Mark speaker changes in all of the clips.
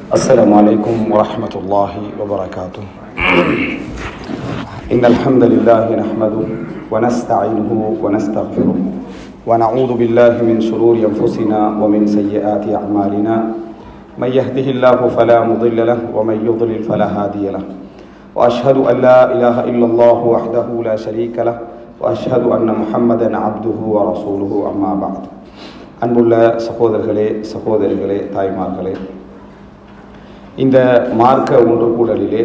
Speaker 1: السلام عليكم ورحمة الله وبركاته إن الحمد لله نحمده ونستعينه ونستغفره ونعوذ بالله من شرور أنفسنا ومن سيئات أعمالنا من يهده الله فلا مضل له ومن يضلل فلا هادي له وأشهد أن لا إله إلا الله وحده لا شريك له وأشهد أن محمدا عبده ورسوله أما بعد அன்புள்ள சகோதரர்களே சகோதரிகளே தாய்மார்களே இந்த மார்க்க ஒன்று கூடலிலே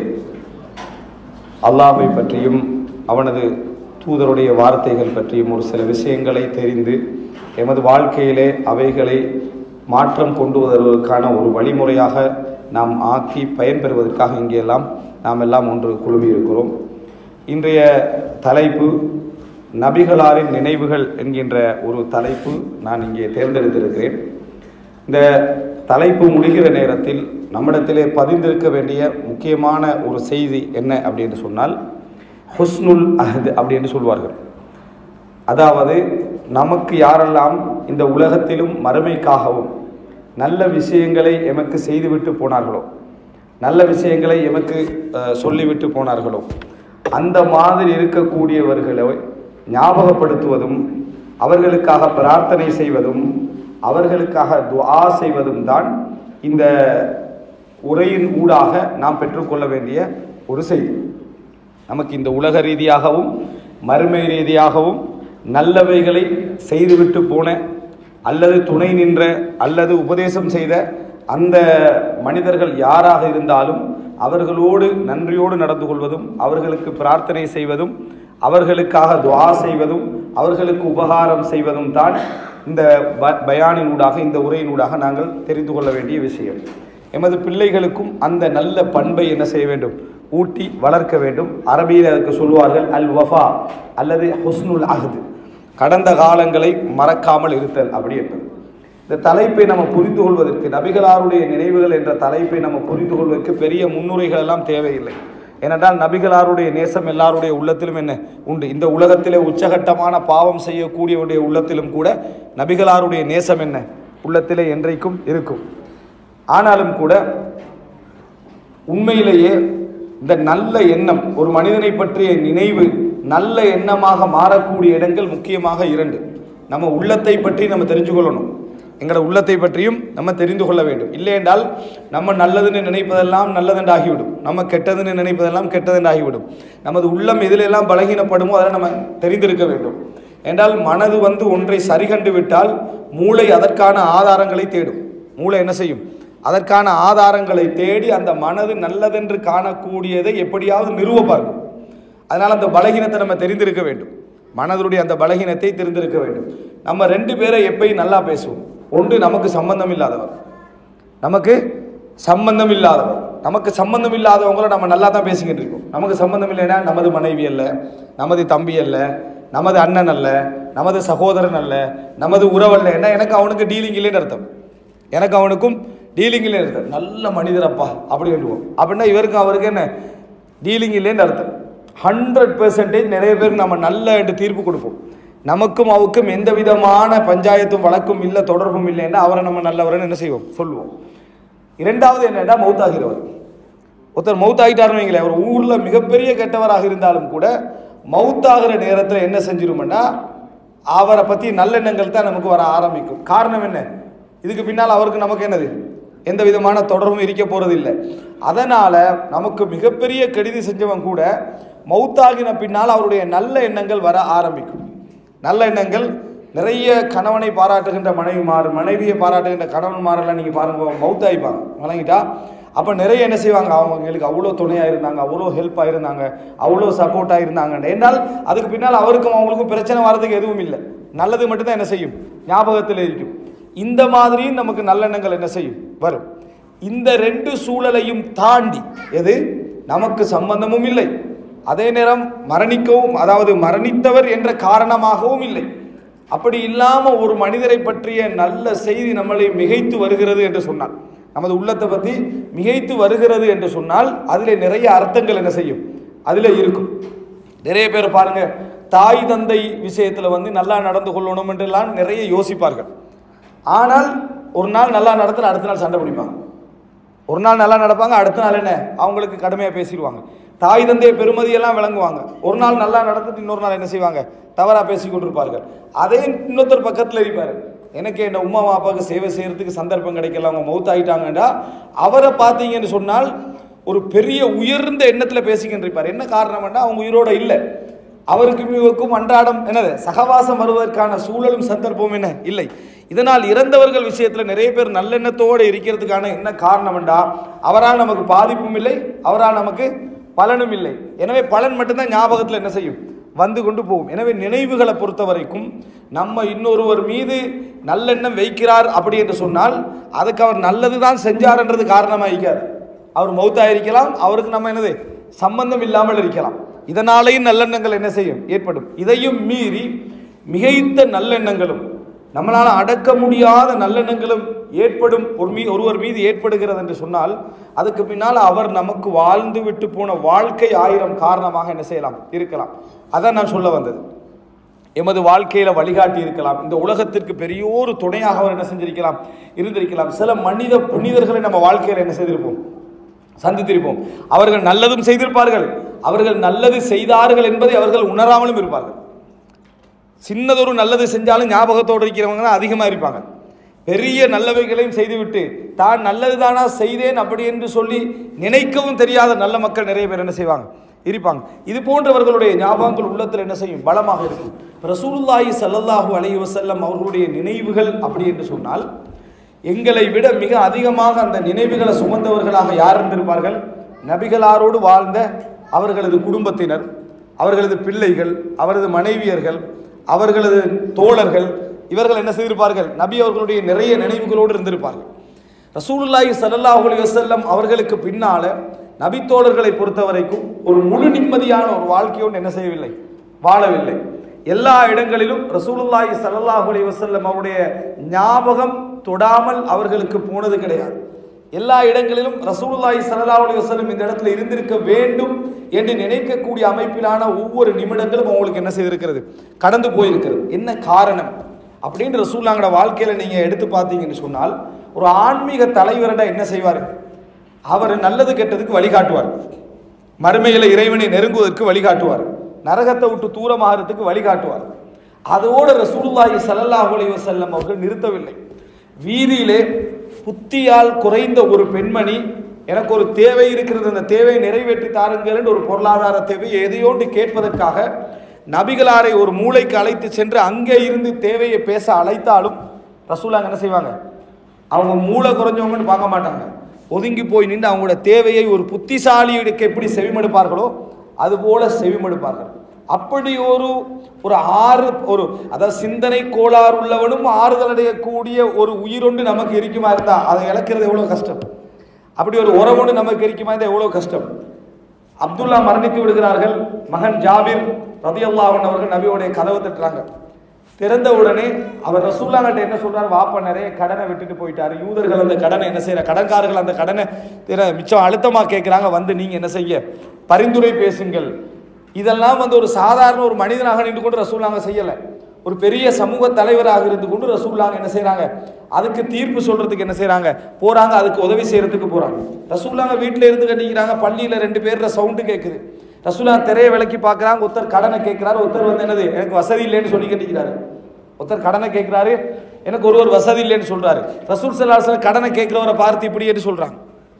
Speaker 1: அல்லாஹை பற்றியும் அவனது தூதருடைய வார்த்தைகள் பற்றியும் ஒரு சில விஷயங்களை தெரிந்து எமது வாழ்க்கையிலே அவைகளை மாற்றம் கொண்டு வருவதற்கான ஒரு வழிமுறையாக நாம் ஆக்கி பயன்பெறுவதற்காக இங்கெல்லாம் நாம் எல்லாம் ஒன்று குழுமியிருக்கிறோம் இன்றைய தலைப்பு நபிகளாரின் நினைவுகள் என்கின்ற ஒரு தலைப்பு நான் இங்கே தேர்ந்தெடுத்திருக்கிறேன் இந்த தலைப்பு முடிகிற நேரத்தில் நம்மிடத்திலே பதிந்திருக்க வேண்டிய முக்கியமான ஒரு செய்தி என்ன அப்படின்னு சொன்னால் ஹுஸ்னுல் அஹத் அப்படின்னு சொல்வார்கள் அதாவது நமக்கு யாரெல்லாம் இந்த உலகத்திலும் மறுமைக்காகவும் நல்ல விஷயங்களை எமக்கு செய்துவிட்டு போனார்களோ நல்ல விஷயங்களை எமக்கு அஹ், சொல்லிவிட்டு போனார்களோ அந்த மாதிரி இருக்கக்கூடியவர்களை ஞாபகப்படுத்துவதும் அவர்களுக்காக பிரார்த்தனை செய்வதும் அவர்களுக்காக துஆ செய்வதும் தான் இந்த உரையின் ஊடாக நாம் பெற்றுக்கொள்ள வேண்டிய ஒரு செய்தி நமக்கு இந்த உலக ரீதியாகவும் மறுமை ரீதியாகவும் நல்லவைகளை செய்துவிட்டு போன அல்லது துணை நின்ற அல்லது உபதேசம் செய்த அந்த மனிதர்கள் யாராக இருந்தாலும் அவர்களோடு நன்றியோடு நடந்து கொள்வதும் அவர்களுக்கு பிரார்த்தனை செய்வதும் அவர்களுக்காக துஆ செய்வதும் அவர்களுக்கு உபகாரம் செய்வதும் தான் இந்த ப பயானினூடாக இந்த உரையினூடாக நாங்கள் தெரிந்து கொள்ள வேண்டிய விஷயம் எமது பிள்ளைகளுக்கும் அந்த நல்ல பண்பை என்ன செய்ய வேண்டும் ஊட்டி வளர்க்க வேண்டும் அரபியில் அதுக்கு சொல்வார்கள் அல் வஃபா அல்லது ஹுஸ்னுல் அஹ்து கடந்த காலங்களை மறக்காமல் இருத்தல் அப்படி என்பது இந்த தலைப்பை நம்ம புரிந்து கொள்வதற்கு நபிகளாருடைய நினைவுகள் என்ற தலைப்பை நம்ம புரிந்து கொள்வதற்கு பெரிய முன்னுரைகள் எல்லாம் தேவையில்லை ஏனென்றால் நபிகளாருடைய நேசம் எல்லாருடைய உள்ளத்திலும் என்ன உண்டு இந்த உலகத்திலே உச்சகட்டமான பாவம் செய்யக்கூடியவருடைய உள்ளத்திலும் கூட நபிகளாருடைய நேசம் என்ன உள்ளத்திலே என்றைக்கும் இருக்கும் ஆனாலும் கூட உண்மையிலேயே இந்த நல்ல எண்ணம் ஒரு மனிதனை பற்றிய நினைவு நல்ல எண்ணமாக மாறக்கூடிய இடங்கள் முக்கியமாக இரண்டு நம்ம உள்ளத்தை பற்றி நம்ம தெரிஞ்சு கொள்ளணும் எங்களோட உள்ளத்தை பற்றியும் நம்ம தெரிந்து கொள்ள வேண்டும் இல்லை என்றால் நம்ம நல்லதுன்னு நினைப்பதெல்லாம் நல்லதென்று ஆகிவிடும் நம்ம கெட்டதுன்னு நினைப்பதெல்லாம் கெட்டதென்று ஆகிவிடும் நமது உள்ளம் எதிலெல்லாம் பலகீனப்படுமோ அதை நம்ம தெரிந்திருக்க வேண்டும் என்றால் மனது வந்து ஒன்றை சரிகண்டு விட்டால் மூளை அதற்கான ஆதாரங்களை தேடும் மூளை என்ன செய்யும் அதற்கான ஆதாரங்களை தேடி அந்த மனது நல்லதென்று காணக்கூடியதை எப்படியாவது நிறுவ பார்க்கும் அதனால் அந்த பலகீனத்தை நம்ம தெரிந்திருக்க வேண்டும் மனதுடைய அந்த பலகீனத்தை தெரிந்திருக்க வேண்டும் நம்ம ரெண்டு பேரை எப்பயும் நல்லா பேசுவோம் ஒன்று நமக்கு சம்பந்தம் இல்லாதவர் நமக்கு சம்பந்தம் இல்லாதவர் நமக்கு சம்பந்தம் இல்லாதவங்கள நம்ம நல்லா தான் பேசிக்கிட்டு இருக்கோம் நமக்கு சம்பந்தம் இல்லைன்னா நமது மனைவி அல்ல நமது தம்பி அல்ல நமது அண்ணன் அல்ல நமது சகோதரன் அல்ல நமது உறவல்ல என்ன எனக்கு அவனுக்கு டீலிங் இல்லைன்னு அர்த்தம் எனக்கு அவனுக்கும் டீலிங் இல்லைன்னு அர்த்தம் நல்ல மனிதரப்பா அப்படி சொல்லுவோம் அப்படின்னா இவருக்கு அவருக்கு என்ன டீலிங் இல்லைன்னு அர்த்தம் ஹண்ட்ரட் பெர்சன்டேஜ் நிறைய பேருக்கு நம்ம நல்ல என்று தீர்ப்பு கொடுப்போம் நமக்கும் அவருக்கும் எந்த விதமான பஞ்சாயத்தும் வழக்கும் இல்லை தொடர்பும் இல்லைன்னா அவரை நம்ம நல்லவரன்னு என்ன செய்வோம் சொல்லுவோம் இரண்டாவது என்னன்னா மௌத்தாகிறவர் ஒருத்தர் மௌத்தாகிட்டாருன்னு வைங்களேன் ஒரு ஊரில் மிகப்பெரிய கெட்டவராக இருந்தாலும் கூட மௌத்தாகிற நேரத்தில் என்ன செஞ்சிருமென்னா அவரை பற்றி நல்லெண்ணங்கள் தான் நமக்கு வர ஆரம்பிக்கும் காரணம் என்ன இதுக்கு பின்னால் அவருக்கு நமக்கு என்னது எந்த விதமான தொடர்பும் இருக்க போகிறது இல்லை அதனால் நமக்கு மிகப்பெரிய கெடுதி செஞ்சவன் கூட மௌத்தாகின பின்னால் அவருடைய நல்ல எண்ணங்கள் வர ஆரம்பிக்கும் நல்ல எண்ணங்கள் நிறைய கணவனை பாராட்டுகின்ற மனைவிமார் மனைவியை பாராட்டுகின்ற கணவன்மாரெல்லாம் நீங்கள் பாருங்க மௌத்தாயிப்பாங்க வழங்கிட்டா அப்போ நிறைய என்ன செய்வாங்க அவங்களுக்கு அவ்வளோ துணையாக இருந்தாங்க அவ்வளோ ஹெல்ப்பாக இருந்தாங்க அவ்வளோ சப்போர்ட்டாக இருந்தாங்க என்றால் அதுக்கு பின்னால் அவருக்கும் அவங்களுக்கும் பிரச்சனை வர்றதுக்கு எதுவும் இல்லை நல்லது மட்டும்தான் என்ன செய்யும் ஞாபகத்தில் இருக்கும் இந்த மாதிரியும் நமக்கு நல்லெண்ணங்கள் என்ன செய்யும் வரும் இந்த ரெண்டு சூழலையும் தாண்டி எது நமக்கு சம்பந்தமும் இல்லை அதே நேரம் மரணிக்கவும் அதாவது மரணித்தவர் என்ற காரணமாகவும் இல்லை அப்படி இல்லாம ஒரு மனிதரை பற்றிய நல்ல செய்தி நம்மளை மிகைத்து வருகிறது என்று சொன்னார் நமது உள்ளத்தை பற்றி மிகைத்து வருகிறது என்று சொன்னால் அதிலே நிறைய அர்த்தங்கள் என்ன செய்யும் அதில் இருக்கும் நிறைய பேர் பாருங்க தாய் தந்தை விஷயத்தில் வந்து நல்லா நடந்து கொள்ளணும் என்றெல்லாம் நிறைய யோசிப்பார்கள் ஆனால் ஒரு நாள் நல்லா நடத்தின அடுத்த நாள் சண்டை பிடிப்பாங்க ஒரு நாள் நல்லா நடப்பாங்க அடுத்த நாள் என்ன அவங்களுக்கு கடுமையாக பேசிடுவாங்க தாய் தந்தைய பெருமதியெல்லாம் விளங்குவாங்க ஒரு நாள் நல்லா நடந்துட்டு இன்னொரு நாள் என்ன செய்வாங்க தவறாக பேசி கொண்டிருப்பார்கள் அதே இன்னொருத்தர் பக்கத்தில் இருப்பார் எனக்கு என் உமா அப்பாவுக்கு சேவை செய்யறதுக்கு சந்தர்ப்பம் கிடைக்கல அவங்க மவுத் ஆகிட்டாங்கடா அவரை பார்த்தீங்கன்னு சொன்னால் ஒரு பெரிய உயர்ந்த எண்ணத்தில் பேசிக்கிட்டு இருப்பார் என்ன காரணம்னா அவங்க உயிரோட இல்லை அவருக்கும் இவருக்கும் அன்றாடம் என்னது சகவாசம் வருவதற்கான சூழலும் சந்தர்ப்பமும் என்ன இல்லை இதனால் இறந்தவர்கள் விஷயத்தில் நிறைய பேர் நல்லெண்ணத்தோடு இருக்கிறதுக்கான என்ன காரணம்டா அவரால் நமக்கு பாதிப்பும் இல்லை அவரால் நமக்கு பலனும் இல்லை எனவே பலன் மட்டும்தான் ஞாபகத்தில் என்ன செய்யும் வந்து கொண்டு போகும் எனவே நினைவுகளை பொறுத்த வரைக்கும் நம்ம இன்னொருவர் மீது நல்லெண்ணம் வைக்கிறார் அப்படி என்று சொன்னால் அதுக்கு அவர் நல்லது தான் செஞ்சார்ன்றது காரணமாகிக்காது அவர் மௌத்தாயிருக்கலாம் அவருக்கு நம்ம என்னது சம்பந்தம் இல்லாமல் இருக்கலாம் இதனாலேயும் நல்லெண்ணங்கள் என்ன செய்யும் ஏற்படும் இதையும் மீறி மிகைத்த நல்லெண்ணங்களும் நம்மளால் அடக்க முடியாத நல்லெண்ணங்களும் ஏற்படும் ஒரு மீ ஒருவர் மீது ஏற்படுகிறது என்று சொன்னால் அதுக்கு பின்னால் அவர் நமக்கு வாழ்ந்து விட்டு போன வாழ்க்கை ஆயிரம் காரணமாக என்ன செய்யலாம் இருக்கலாம் அதான் நான் சொல்ல வந்தது எமது வாழ்க்கையில வழிகாட்டி இருக்கலாம் இந்த உலகத்திற்கு பெரிய ஒரு துணையாக அவர் என்ன செஞ்சிருக்கலாம் இருந்திருக்கலாம் சில மனித புனிதர்களை நம்ம வாழ்க்கையில என்ன செய்திருப்போம் சந்தித்திருப்போம் அவர்கள் நல்லதும் செய்திருப்பார்கள் அவர்கள் நல்லது செய்தார்கள் என்பதை அவர்கள் உணராமலும் இருப்பார்கள் சின்னதொரு நல்லது செஞ்சாலும் ஞாபகத்தோடு இருக்கிறவங்க தான் அதிகமாக இருப்பாங்க பெரிய நல்லவைகளையும் செய்துவிட்டு தான் நல்லது தானா செய்தேன் அப்படி என்று சொல்லி நினைக்கவும் தெரியாத நல்ல மக்கள் நிறைய பேர் என்ன செய்வாங்க இருப்பாங்க இது போன்றவர்களுடைய ஞாபகங்கள் உள்ளத்தில் என்ன செய்யும் பலமாக இருக்கும் ரசூலுல்லாஹி ஸல்லல்லாஹு அலைஹி வஸல்லம் அவர்களுடைய நினைவுகள் அப்படி என்று சொன்னால் எங்களை விட மிக அதிகமாக அந்த நினைவுகளை சுமந்தவர்களாக யார் இருந்திருப்பார்கள் நபிகளாரோடு வாழ்ந்த அவர்களது குடும்பத்தினர் அவர்களது பிள்ளைகள் அவரது மனைவியர்கள் அவர்களது தோழர்கள் இவர்கள் என்ன செய்திருப்பார்கள் நபி அவர்களுடைய நிறைய நினைவுகளோடு இருந்திருப்பார்கள் ரசூலுல்லாஹி ஸல்லல்லாஹு அலைஹி வஸல்லம் அவர்களுக்கு பின்னால நபித்தோழர்களை பொறுத்த வரைக்கும் ஒரு முழு நிம்மதியான ஒரு வாழ்க்கையோடு என்ன செய்யவில்லை வாழவில்லை எல்லா இடங்களிலும் ரசூலுல்லாஹி ஸல்லல்லாஹு அலைஹி வஸல்லம் அவருடைய ஞாபகம் தொடாமல் அவர்களுக்கு போனது கிடையாது எல்லா இடங்களிலும் ரசூலுல்லாஹி ஸல்லல்லாஹு அலைஹி வஸல்லம் இந்த இடத்துல இருந்திருக்க வேண்டும் என்று நினைக்கக்கூடிய அமைப்பிலான ஒவ்வொரு நிமிடங்களும் அவங்களுக்கு என்ன செய்திருக்கிறது கடந்து போயிருக்கிறது என்ன காரணம் அப்படின்னு ரசூல்லாங்கட வாழ்க்கையில நீங்க எடுத்து பார்த்தீங்கன்னு சொன்னால் ஒரு ஆன்மீக தலைவரிட என்ன செய்வார் அவர் நல்லது கெட்டதுக்கு வழிகாட்டுவார் மறுமையில இறைவனை நெருங்குவதற்கு வழிகாட்டுவார் நரகத்தை விட்டு தூரமாகிறதுக்கு வழிகாட்டுவார் அதோடு ரசூலுல்லாஹி ஸல்லல்லாஹு அலைஹி வஸல்லம் அவர்கள் நிறுத்தவில்லை வீதியிலே புத்தியால் குறைந்த ஒரு பெண்மணி எனக்கு ஒரு தேவை இருக்கிறது அந்த தேவையை நிறைவேற்றி தாருங்கள் என்று ஒரு பொருளாதார தேவை எதையோண்டு கேட்பதற்காக நபிகளாரை ஒரு மூளைக்கு அழைத்து சென்று அங்கே இருந்து தேவையை பேச அழைத்தாலும் ரசூலாங்க என்ன செய்வாங்க அவங்க மூளை குறைஞ்சவங்கன்னு பார்க்க மாட்டாங்க ஒதுங்கி போய் நின்று அவங்களோட தேவையை ஒரு புத்திசாலியுக்கு எப்படி செவிமடுப்பார்களோ அதுபோல செவிமடுப்பார்கள் அப்படி ஒரு ஒரு ஆறு ஒரு அதாவது சிந்தனை கோளாறு உள்ளவனும் ஆறுதல் அடையக்கூடிய ஒரு உயிரொன்று நமக்கு இருக்குமா இருந்தா அதை இழக்கிறது எவ்வளோ கஷ்டம் அப்படி ஒரு உறவொன்று நமக்கு இருக்குமா இருந்தால் எவ்வளோ கஷ்டம் அப்துல்லா மரணித்து விடுகிறார்கள் மகன் ஜாபிர் ரதியல்லாஹன் அவர்கள் நபியோடைய கதவை தட்டுறாங்க திறந்த உடனே அவர் ரசூல்லாங்கிட்ட என்ன சொல்றாரு வாப்ப நிறைய கடனை விட்டுட்டு போயிட்டாரு யூதர்கள் அந்த கடனை என்ன செய்யற கடன்காரர்கள் அந்த கடனை திற- மிச்சம் அழுத்தமா கேட்குறாங்க வந்து நீங்க என்ன செய்ய பரிந்துரை பேசுங்கள் இதெல்லாம் வந்து ஒரு சாதாரண ஒரு மனிதனாக நின்று கொண்டு ரசூல்லாங்க செய்யலை ஒரு பெரிய சமூக தலைவராக இருந்து கொண்டு ரசூல்லாங்க என்ன செய்றாங்க அதுக்கு தீர்ப்பு சொல்றதுக்கு என்ன செய்றாங்க போறாங்க அதுக்கு உதவி செய்யறதுக்கு போறாங்க ரசூல்லாங்க வீட்டில் இருந்து கட்டிக்கிறாங்க பள்ளியில ரெண்டு பேர்ற சவுண்டு கேட்குது ரசூலா திரைய விளக்கி பார்க்குறாங்க ஒருத்தர் கடனை கேட்குறாரு ஒருத்தர் வந்து என்னது எனக்கு வசதி இல்லைன்னு சொல்லி கட்டிக்கிறாரு ஒருத்தர் கடனை கேட்குறாரு எனக்கு ஒரு ஒரு வசதி இல்லைன்னு சொல்றாரு ரசூல் சல்லாஹ் கடனை கேட்குறவரை பார்த்து இப்படி என்று சொல்றாங்க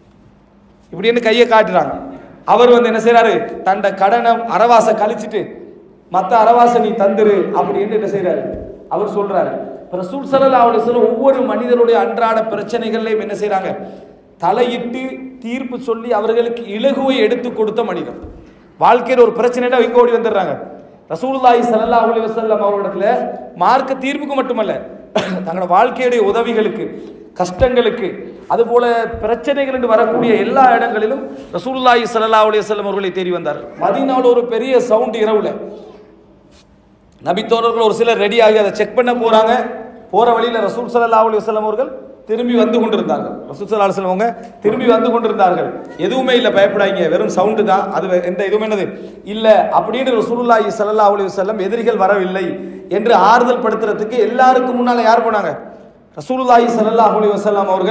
Speaker 1: இப்படின்னு கையை காட்டுறாங்க அவர் வந்து என்ன செய்றாரு தண்ட கடனை அரவாசை கழிச்சிட்டு மற்ற அரவாசை நீ தந்துரு அப்படின்னு என்ன செய்றாரு அவர் சொல்றாரு இப்ப ரசூல் சல்லா அலுவலி சொல்ல ஒவ்வொரு மனிதனுடைய அன்றாட பிரச்சனைகள்லையும் என்ன செய்றாங்க தலையிட்டு தீர்ப்பு சொல்லி அவர்களுக்கு இலகுவை எடுத்து கொடுத்த மனிதன் வாழ்க்கையில் ஒரு பிரச்சனைனா இங்க ஓடி வந்துடுறாங்க ரசூலுல்லாஹி ஸல்லல்லாஹு அலைஹி வஸல்லம் அவர்களிடத்துல மார்க்க தீர்ப்புக்கு மட்டுமல்ல தங்களோட வாழ்க்கையுடைய உதவிகளுக்கு கஷ்டங்களுக்கு அதுபோல பிரச்சனைகள் என்று வரக்கூடிய எல்லா இடங்களிலும் ரசூலுல்லாஹி ஸல்லல்லாஹு அலைஹி வஸல்லம் அவர்களை தேடி வந்தார் மதீனாவில் ஒரு பெரிய சவுண்ட் இரவுல நபித்தோழர்கள் ஒரு சிலர் ரெடி ஆகி அதை செக் பண்ண போறாங்க போற வழியில ரசூல் ஸல்லல்லாஹு அலைஹி வஸல்லம் அவர்கள் திரும்பி வந்து கொண்டிருந்தார்கள் ரசூல் ஸல்லல்லாஹு அலைஹி வஸல்லம் அவங்க திரும்பி வந்து கொண்டிருந்தார்கள் எதுவுமே இல்லை பயப்படாதீங்க வெறும் சவுண்டு தான் அது வே- எந்த எதுவுமே என்னது இல்ல அப்படின்னு ரசூலுல்லாஹி ஸல்லல்லாஹு அலைஹி வஸல்லம் எதிரிகள் வரவில்லை என்று ஆறுதல் படுத்துறதுக்கு எல்லாருக்கும் முன்னால யார் போனாங்க ரசூலுல்லாஹி ஸல்லல்லாஹு அலைஹி வஸல்லம் அவர்கள்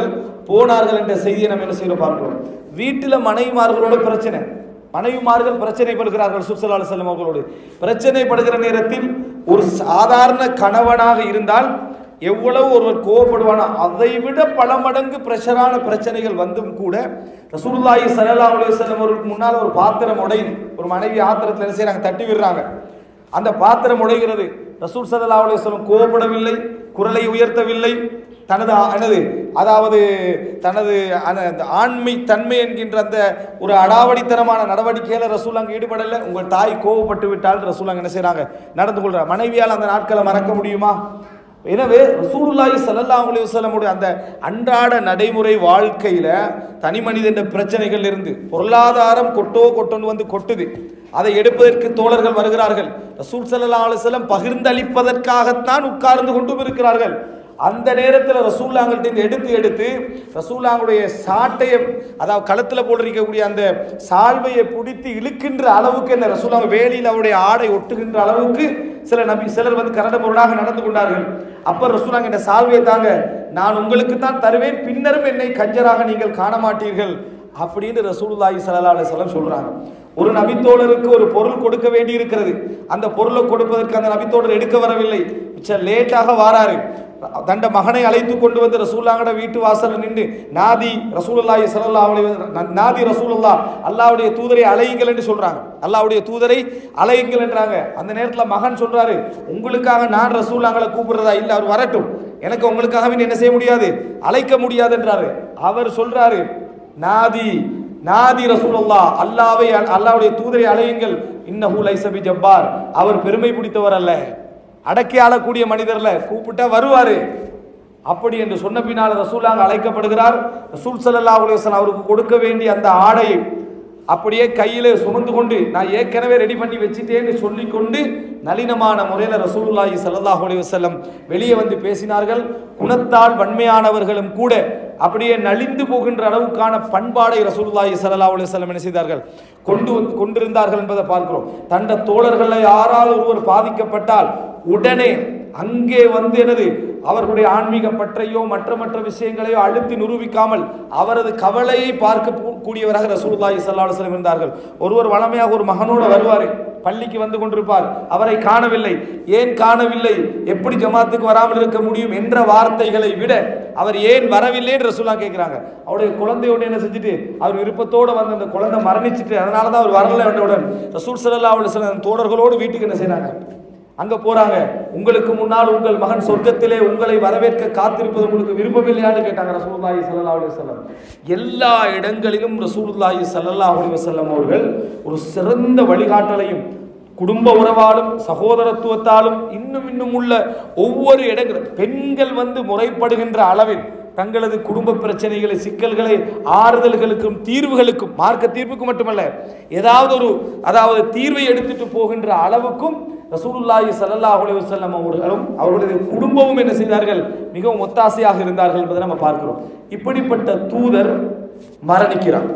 Speaker 1: போனார்கள் என்ற செய்தியை நம்ம என்ன செய்யறோம் பார்க்கிறோம் வீட்டில் மனைவிமார்களோட பிரச்சனை மனைவிமார்கள் பிரச்சனைப்படுகிறார்கள் சுசலால் செல்லம் அவர்களோடு பிரச்சனைப்படுகிற நேரத்தில் ஒரு சாதாரண கணவனாக இருந்தால் எவ்வளவு ஒருவர் கோவப்படுவானோ அதை விட பல மடங்கு பிரஷரான பிரச்சனைகள் வந்தும் கூட ரசூலுல்லாஹி ஸல்லல்லாஹு அலைஹி வஸல்லம் அவர்களுக்கு முன்னால் ஒரு பாத்திரம் உடையுது ஒரு மனைவி ஆத்திரத்தில் என்ன செய்றாங்க தட்டி விடுறாங்க அந்த பாத்திரம் உடைகிறது ரசூல் ஸல்லல்லாஹு அலைஹி வஸல்லம் கோபப்படவில்லை குரலை உயர்த்தவில்லை தனது ஆ- என்னது அதாவது தனது அந்த அந்த ஆண்மை தன்மை என்கின்ற அந்த ஒரு அடாவடித்தனமான நடவடிக்கையில ரசூல் அங்கே ஈடுபடலை உங்கள் தாய் கோவப்பட்டு விட்டால் ரசூல் அங்கே என்ன செய்றாங்க நடந்து கொள்றாங்க மனைவியால் அந்த நாட்களை மறக்க முடியுமா எனவே ரசூலுல்லாஹி ஸல்லல்லாஹு அலைஹி வஸல்லமுடைய அந்த அன்றாட நடைமுறை வாழ்க்கையில தனி மனிதன் பிரச்சனைகள் இருந்து பொருளாதாரம் கொட்டோ கொட்டோன்னு வந்து கொட்டுது அதை எடுப்பதற்கு தோழர்கள் வருகிறார்கள் ரசூல் ஸல்லல்லாஹு அலைஹி வஸல்லம் பகிர்ந்தளிப்பதற்காகத்தான் உட்கார்ந்து கொண்டும் இருக்கிறார்கள் அந்த நேரத்தில் ரசூல்லாங்கள்ட்ட இருந்து எடுத்து எடுத்து ரசூல்லாங்களுடைய சாட்டையை அதாவது களத்தில் போட்டிருக்கக்கூடிய அந்த சால்வையை பிடித்து இழுக்கின்ற அளவுக்கு இந்த ரசூல்லாங்க வேலியில் அவருடைய ஆடை ஒட்டுகின்ற அளவுக்கு சில நபி சிலர் வந்து கரட பொருளாக நடந்து கொண்டார்கள் அப்ப ரசூலாங்க இந்த சால்வையை தாங்க நான் உங்களுக்கு தான் தருவேன் பின்னரும் என்னை கஞ்சராக நீங்கள் காண மாட்டீர்கள் அப்படின்னு ரசூலுல்லாஹி ஸல்லல்லாஹு அலைஹி வஸல்லம் சொல்றாங்க ஒரு நபித்தோழருக்கு ஒரு பொருள் கொடுக்க வேண்டி இருக்கிறது அந்த பொருளை கொடுப்பதற்கு அந்த நபித்தோழர் எடுக்க வரவில்லை மிச்சம் லேட்டாக வாராரு தண்ட மகனை அழைத்து கொண்டு வந்து ரசூல்லாங்கட வீட்டு வாசல்ல நின்று நாதி ரசூலுல்லாஹி ஸல்லல்லாஹு அலைஹி வஸல்லம் நாதி ரசூலுல்லாஹ் அல்லாஹ்வுடைய தூதரை அலையுங்கள் என்று சொல்றாங்க அல்லாஹ்வுடைய தூதரை அலையுங்கள் என்றாங்க அந்த நேரத்துல மகன் சொல்றாரு உங்களுக்காக நான் ரசூல்லாங்களை கூப்பிடுறதா இல்ல அவர் வரட்டும் எனக்கு உங்களுக்காக என்ன செய்ய முடியாது அழைக்க முடியாது என்றாரு அவர் சொல்றாரு நாதி நாதி ரசூலுல்லாஹ் அல்லாவை அல்லாஹ்வுடைய தூதரை அலையுங்கள் இன்னஹு லைஸ பி ஜப்பார் அவர் பெருமை பிடித்தவர் அல்ல அடக்கி ஆளக்கூடிய மனிதர்ல கூப்பிட்டா வருவாரு அப்படி என்று சொன்ன பின்னால் ரசூலாங்க அழைக்கப்படுகிறார் ரசூல் ஸல்லல்லாஹு அலைஹி வஸல்லம் அவருக்கு கொடுக்க வேண்டிய அந்த ஆடையை அப்படியே கையிலே சுமந்து கொண்டு நான் ஏற்கனவே ரெடி பண்ணி வச்சிட்டேன்னு சொல்லிக்கொண்டு நளினமான முறையில் ரசூலுல்லாஹி ஸல்லல்லாஹு அலைஹி வஸல்லம் வெளியே வந்து பேசினார்கள் குணத்தால் வன்மையானவர்களும் கூட அப்படியே நலிந்து போகின்ற அளவுக்கான பண்பாடை ரசூலுல்லாஹி ஸல்லல்லாஹு அலைஹி வஸல்லம் என்ன செய்தார்கள் கொண்டு வந்து கொண்டிருந்தார்கள் என்பதை பார்க்கிறோம் தண்ட தோழர்களை யாரால் ஒருவர் பாதிக்கப்பட்டால் உடனே அங்கே வந்து எனது அவர்களுடைய ஆன்மீக பற்றையோ மற்ற மற்ற விஷயங்களையோ அழுத்தி நிரூபிக்காமல் அவரது கவலையை பார்க்க கூ- கூடியவராக ரசூலுல்லாஹி ஸல்லல்லாஹு அலைஹி வஸல்லம் இருந்தார்கள் ஒருவர் வளமையாக ஒரு மகனோட வருவார் பள்ளிக்கு வந்து கொண்டிருப்பார் அவரை காணவில்லை ஏன் காணவில்லை எப்படி ஜமாத்துக்கு வராமல் இருக்க முடியும் என்ற வார்த்தைகளை விட அவர் ஏன் வரவில்லை என்று ரசூலா கேட்கிறாங்க அவருடைய குழந்தையோட என்ன செஞ்சுட்டு அவர் விருப்பத்தோட வந்து அந்த குழந்தை மரணிச்சிட்டு அதனால தான் அவர் வரல என்றவுடன் ரசூல் ஸல்லல்லாஹு அலைஹி வஸல்லம் தோழர்களோடு வீட்டுக்கு என்ன செய்றாங்க அங்க போறாங்க உங்களுக்கு முன்னால் உங்கள் மகன் சொர்க்கத்திலே உங்களை வரவேற்க காத்திருப்பது உங்களுக்கு விருப்பமில்லையான்னு கேட்டாங்க ரசூலுல்லாஹி ஸல்லல்லாஹு அலைஹி வஸல்லம் எல்லா இடங்களிலும் ரசூலுல்லாஹி ஸல்லல்லாஹு அலைஹி வஸல்லம் அவர்கள் ஒரு சிறந்த வழிகாட்டலையும் குடும்ப உறவாலும் சகோதரத்துவத்தாலும் இன்னும் இன்னும் உள்ள ஒவ்வொரு இடங்கள் பெண்கள் வந்து முறைப்படுகின்ற அளவில் தங்களது குடும்ப பிரச்சனைகளை சிக்கல்களை ஆறுதல்களுக்கும் தீர்வுகளுக்கும் மார்க்க தீர்வுக்கு மட்டுமல்ல ஏதாவது ஒரு அதாவது தீர்வை எடுத்துட்டு போகின்ற அளவுக்கும் ரசூலுல்லாஹி ஸல்லல்லாஹு அலைஹி வஸல்லம் அவர்களும் அவர்களுடைய குடும்பமும் என்ன செய்தார்கள் மிகவும் ஒத்தாசையாக இருந்தார்கள் என்பதை நம்ம பார்க்கிறோம் இப்படிப்பட்ட தூதர் மரணிக்கிறார்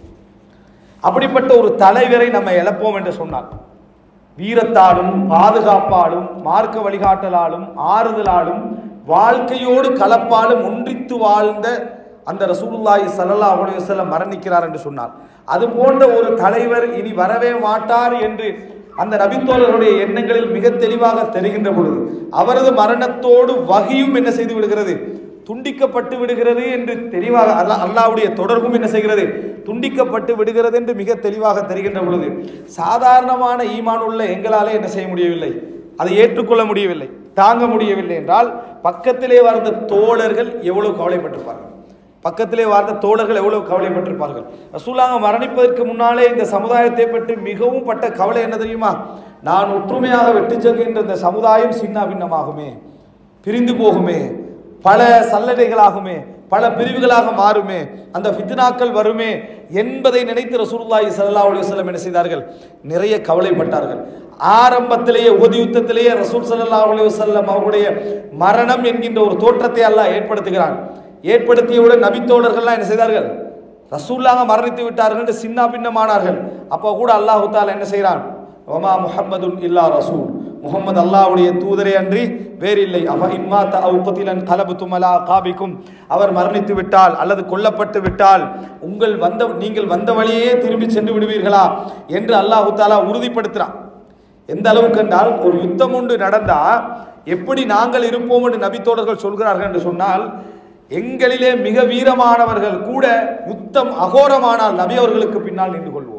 Speaker 1: அப்படிப்பட்ட ஒரு தலைவரை நம்ம இழப்போம் என்று சொன்னார் வீரத்தாலும் பாதுகாப்பாலும் மார்க்க வழிகாட்டலாலும் ஆறுதலாலும் வாழ்க்கையோடு கலப்பாலும் ஒன்றித்து வாழ்ந்த அந்த ரசூலுல்லாஹி ஸல்லல்லாஹு அலைஹி வஸல்லம் மரணிக்கிறார் என்று சொன்னார் அது போன்ற ஒரு தலைவர் இனி வரவே மாட்டார் என்று அந்த நபித்தோழருடைய எண்ணங்களில் மிக தெளிவாக தெரிகின்ற பொழுது அவரது மரணத்தோடு வகியும் என்ன செய்து விடுகிறது துண்டிக்கப்பட்டு விடுகிறது என்று தெளிவாக அல்லா அல்லாவுடைய தொடர்பும் என்ன செய்கிறது துண்டிக்கப்பட்டு விடுகிறது என்று மிக தெளிவாக தெரிகின்ற பொழுது சாதாரணமான ஈமான் உள்ள எங்களாலே என்ன செய்ய முடியவில்லை அதை ஏற்றுக்கொள்ள முடியவில்லை தாங்க முடியவில்லை என்றால் பக்கத்திலே வாழ்ந்த தோழர்கள் எவ்வளவு கவலைப்பட்டிருப்பார்கள் பக்கத்திலே வாழ்ந்த தோழர்கள் எவ்வளவு கவலைப்பட்டிருப்பார்கள் ரசூலாங்க மரணிப்பதற்கு முன்னாலே இந்த சமுதாயத்தை பற்றி மிகவும் பட்ட கவலை என்ன தெரியுமா நான் ஒற்றுமையாக வெட்டு செல்கின்ற இந்த சமுதாயம் சின்ன பின்னமாகுமே பிரிந்து போகுமே பல சல்லடைகளாகுமே பல பிரிவுகளாக மாறுமே அந்த ஃபித்னாக்கள் வருமே என்பதை நினைத்து ரசூலுல்லாஹி ஸல்லல்லாஹு அலைஹி வஸல்லம் என்ன செய்தார்கள் நிறைய கவலைப்பட்டார்கள் ஆரம்பத்திலேயே உகதி யுத்தத்திலேயே ரசூல் ஸல்லல்லாஹு அலைஹி வஸல்லம் அவருடைய மரணம் என்கின்ற ஒரு தோற்றத்தை அல்லாஹ் ஏற்படுத்துகிறான் ஏற்படுத்தியவுடன் நபித்தோழர்கள்லாம் என்ன செய்தார்கள் ரசூல்லாக மரணித்து விட்டார்கள் என்று சின்ன பின்னமானார்கள் அப்போ கூட அல்லாஹு தாலா என்ன செய்கிறான் ஒமா முஹம்மதுன் இல்லா ரசூல் முகமது அல்லாஹ்வுடைய தூதரே அன்றி வேறில்லை அவ இம்மாத்த அவுகத்திலன் கலபுத்தும் அலா காபிக்கும் அவர் மரணித்து விட்டால் அல்லது கொல்லப்பட்டு விட்டால் உங்கள் வந்த நீங்கள் வந்த வழியே திரும்பி சென்று விடுவீர்களா என்று அல்லாஹு தாலா உறுதிப்படுத்துறான் எந்த அளவுக்கு என்றால் ஒரு யுத்தம் ஒன்று நடந்தா எப்படி நாங்கள் இருப்போம் என்று நபித்தோழர்கள் சொல்கிறார்கள் என்று சொன்னால் எங்களிலே மிக வீரமானவர்கள் கூட யுத்தம் அகோரமானால் நபி அவர்களுக்கு பின்னால் நின்று கொள்வோம்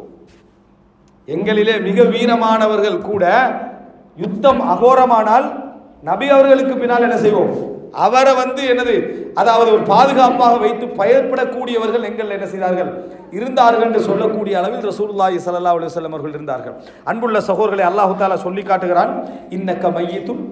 Speaker 1: எங்களிலே மிக வீரமானவர்கள் கூட யுத்தம் அகோரமானால் நபி அவர்களுக்கு பின்னால் என்ன செய்வோம் அவரை வந்து என்னது அதாவது ஒரு பாதுகாப்பாக வைத்து பயப்படக்கூடியவர்கள் எங்கள் என்ன செய்தார்கள் இருந்தார்கள் என்று சொல்லக்கூடிய அளவில் ரசூலுல்லாஹி ஸல்லல்லாஹு அலைஹி வஸல்லம் அவர்கள் இருந்தார்கள் அன்புள்ள சகோதரர்களை அல்லாஹு தாலா சொல்லி காட்டுகிறான் இன்னக்க மையித்தும்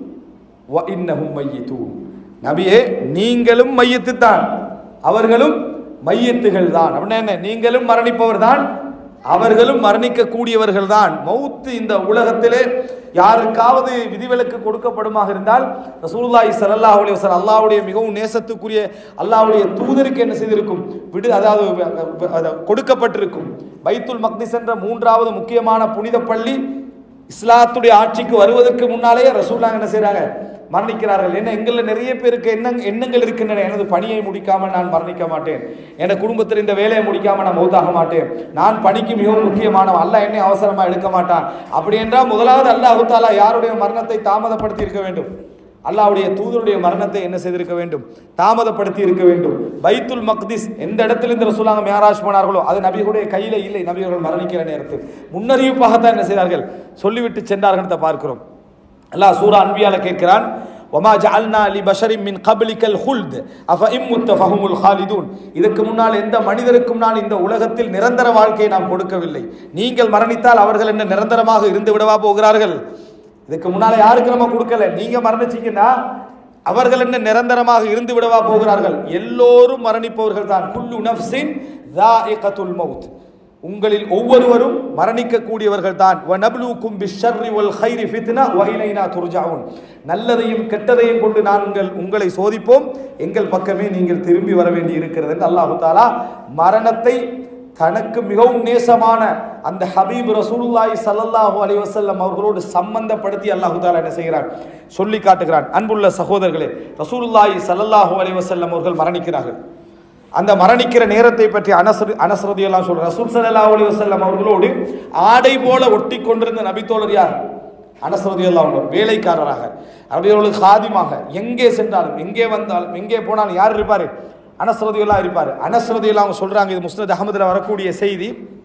Speaker 1: வ இன்னஹும் மையித்தூன் நபியே நீங்களும் மையத்து தான் அவர்களும் மையத்துகள் தான் அப்படின்னா என்ன நீங்களும் மரணிப்பவர் தான் அவர்களும் மரணிக்கக்கூடியவர்கள் தான் மௌத்து இந்த உலகத்திலே யாருக்காவது விதிவிலக்கு கொடுக்கப்படுமாக இருந்தால் ரசூலுல்லாஹி ஸல்லல்லாஹு அலைஹி வஸல்லம் அல்லாஹ்வுடைய மிகவும் நேசத்துக்குரிய அல்லாஹ்வுடைய தூதருக்கு என்ன செய்திருக்கும் விடு அதாவது அது கொடுக்கப்பட்டிருக்கும் பைத்துல் மக்திஸ் என்ற மூன்றாவது முக்கியமான புனித பள்ளி இஸ்லாத்துடைய ஆட்சிக்கு வருவதற்கு முன்னாலேயே ரசூலாங்க என்ன செய்றாங்க மரணிக்கிறார்கள் என்ன எங்களில் நிறைய பேருக்கு என்ன எண்ணங்கள் இருக்கின்றன எனது பணியை முடிக்காமல் நான் மரணிக்க மாட்டேன் என் குடும்பத்தில் இந்த வேலையை முடிக்காமல் நான் மௌத்தாக மாட்டேன் நான் பணிக்கு மிகவும் முக்கியமானவன் அல்ல என்னை அவசரமா எடுக்க மாட்டான் அப்படி என்றால் முதலாவது அல்லாஹு தாலா யாருடைய மரணத்தை தாமதப்படுத்தி இருக்க வேண்டும் அல்லாஹ்வுடைய தூதருடைய மரணத்தை என்ன செய்திருக்க வேண்டும் தாமதப்படுத்தி இருக்க வேண்டும் பைத்துல் மக்திஸ் எந்த இடத்துல இந்த ரசூலாங்க மேராஜ் போனார்களோ அது நபிகளுடைய கையில இல்லை நபிகள் மரணிக்கிற நேரத்தில் முன்னறிவிப்பாகத்தான் என்ன செய்தார்கள் சொல்லிவிட்டு சென்றார்கள் பார்க்கிறோம் அல்லாஹ் சூரா அன்பியால கேட்கிறான் ஒமா ஜஅல்னா லி பஷரின் மின் கப்லிக்கல் ஹுல்த் அஃப இம்முத்த ஃபஹுமுல் ஹாலிதூன் இதற்கு முன்னால் எந்த மனிதருக்கும் நான் இந்த உலகத்தில் நிரந்தர வாழ்க்கையை நாம் கொடுக்கவில்லை நீங்கள் மரணித்தால் அவர்கள் என்ன நிரந்தரமாக இருந்து விடவா போகிறார்கள் இதுக்கு முன்னால யாருக்கு நம்ம கொடுக்கல நீங்க மரணிச்சீங்கன்னா அவர்கள் என்ன நிரந்தரமாக இருந்து விடவா போகிறார்கள் எல்லோரும் மரணிப்பவர்கள் தான் குல்லு நஃப்ஸின் தாஇகத்துல் மவுத் உங்களில் ஒவ்வொருவரும் மரணிக்கக்கூடியவர்கள் தான் வனப்லூக்கும் பிஷர்ரி வல் ஹைரி ஃபித்னா வ இலைனா துர்ஜாவுன் நல்லதையும் கெட்டதையும் கொண்டு நாங்கள் உங்களை சோதிப்போம் எங்கள் பக்கமே நீங்கள் திரும்பி வர வேண்டி இருக்கிறது என்று அல்லாஹு தாலா மரணத்தை தனக்கு மிகவும் நேசமான அந்த ஹபீப் ரசூலுல்லாஹி ஸல்லல்லாஹு அலைஹி வஸல்லம் அவர்களோடு சம்பந்தப்படுத்தி அல்லாஹு தாலா என்ன செய்கிறான் சொல்லி காட்டுகிறான் அன்புள்ள சகோதரர்களே ரசூலுல்லாஹி ஸல்லல்லாஹு அலைஹி வஸல்லம் அவர்கள் மரணிக்கிறார்கள் அந்த மரணிக்கிற நேரத்தை பற்றி அனசரு அனசரதியெல்லாம் சொல்ற ரசூல் ஸல்லல்லாஹு அலைஹி வஸல்லம் அவர்களோடு ஆடை போல ஒட்டி கொண்டிருந்த நபித்தோழர் யார் அனசரதியெல்லாம் ஒன்று வேலைக்காரராக அவர்களுக்கு சாதிமாக எங்கே சென்றாலும் எங்கே வந்தாலும் எங்கே போனாலும் யார் இருப்பார் அனசரதியெல்லாம் இருப்பார் அனசரதியெல்லாம் அவங்க சொல்றாங்க இது முஸ்னத் அகமதுல வரக்கூடிய செய்தி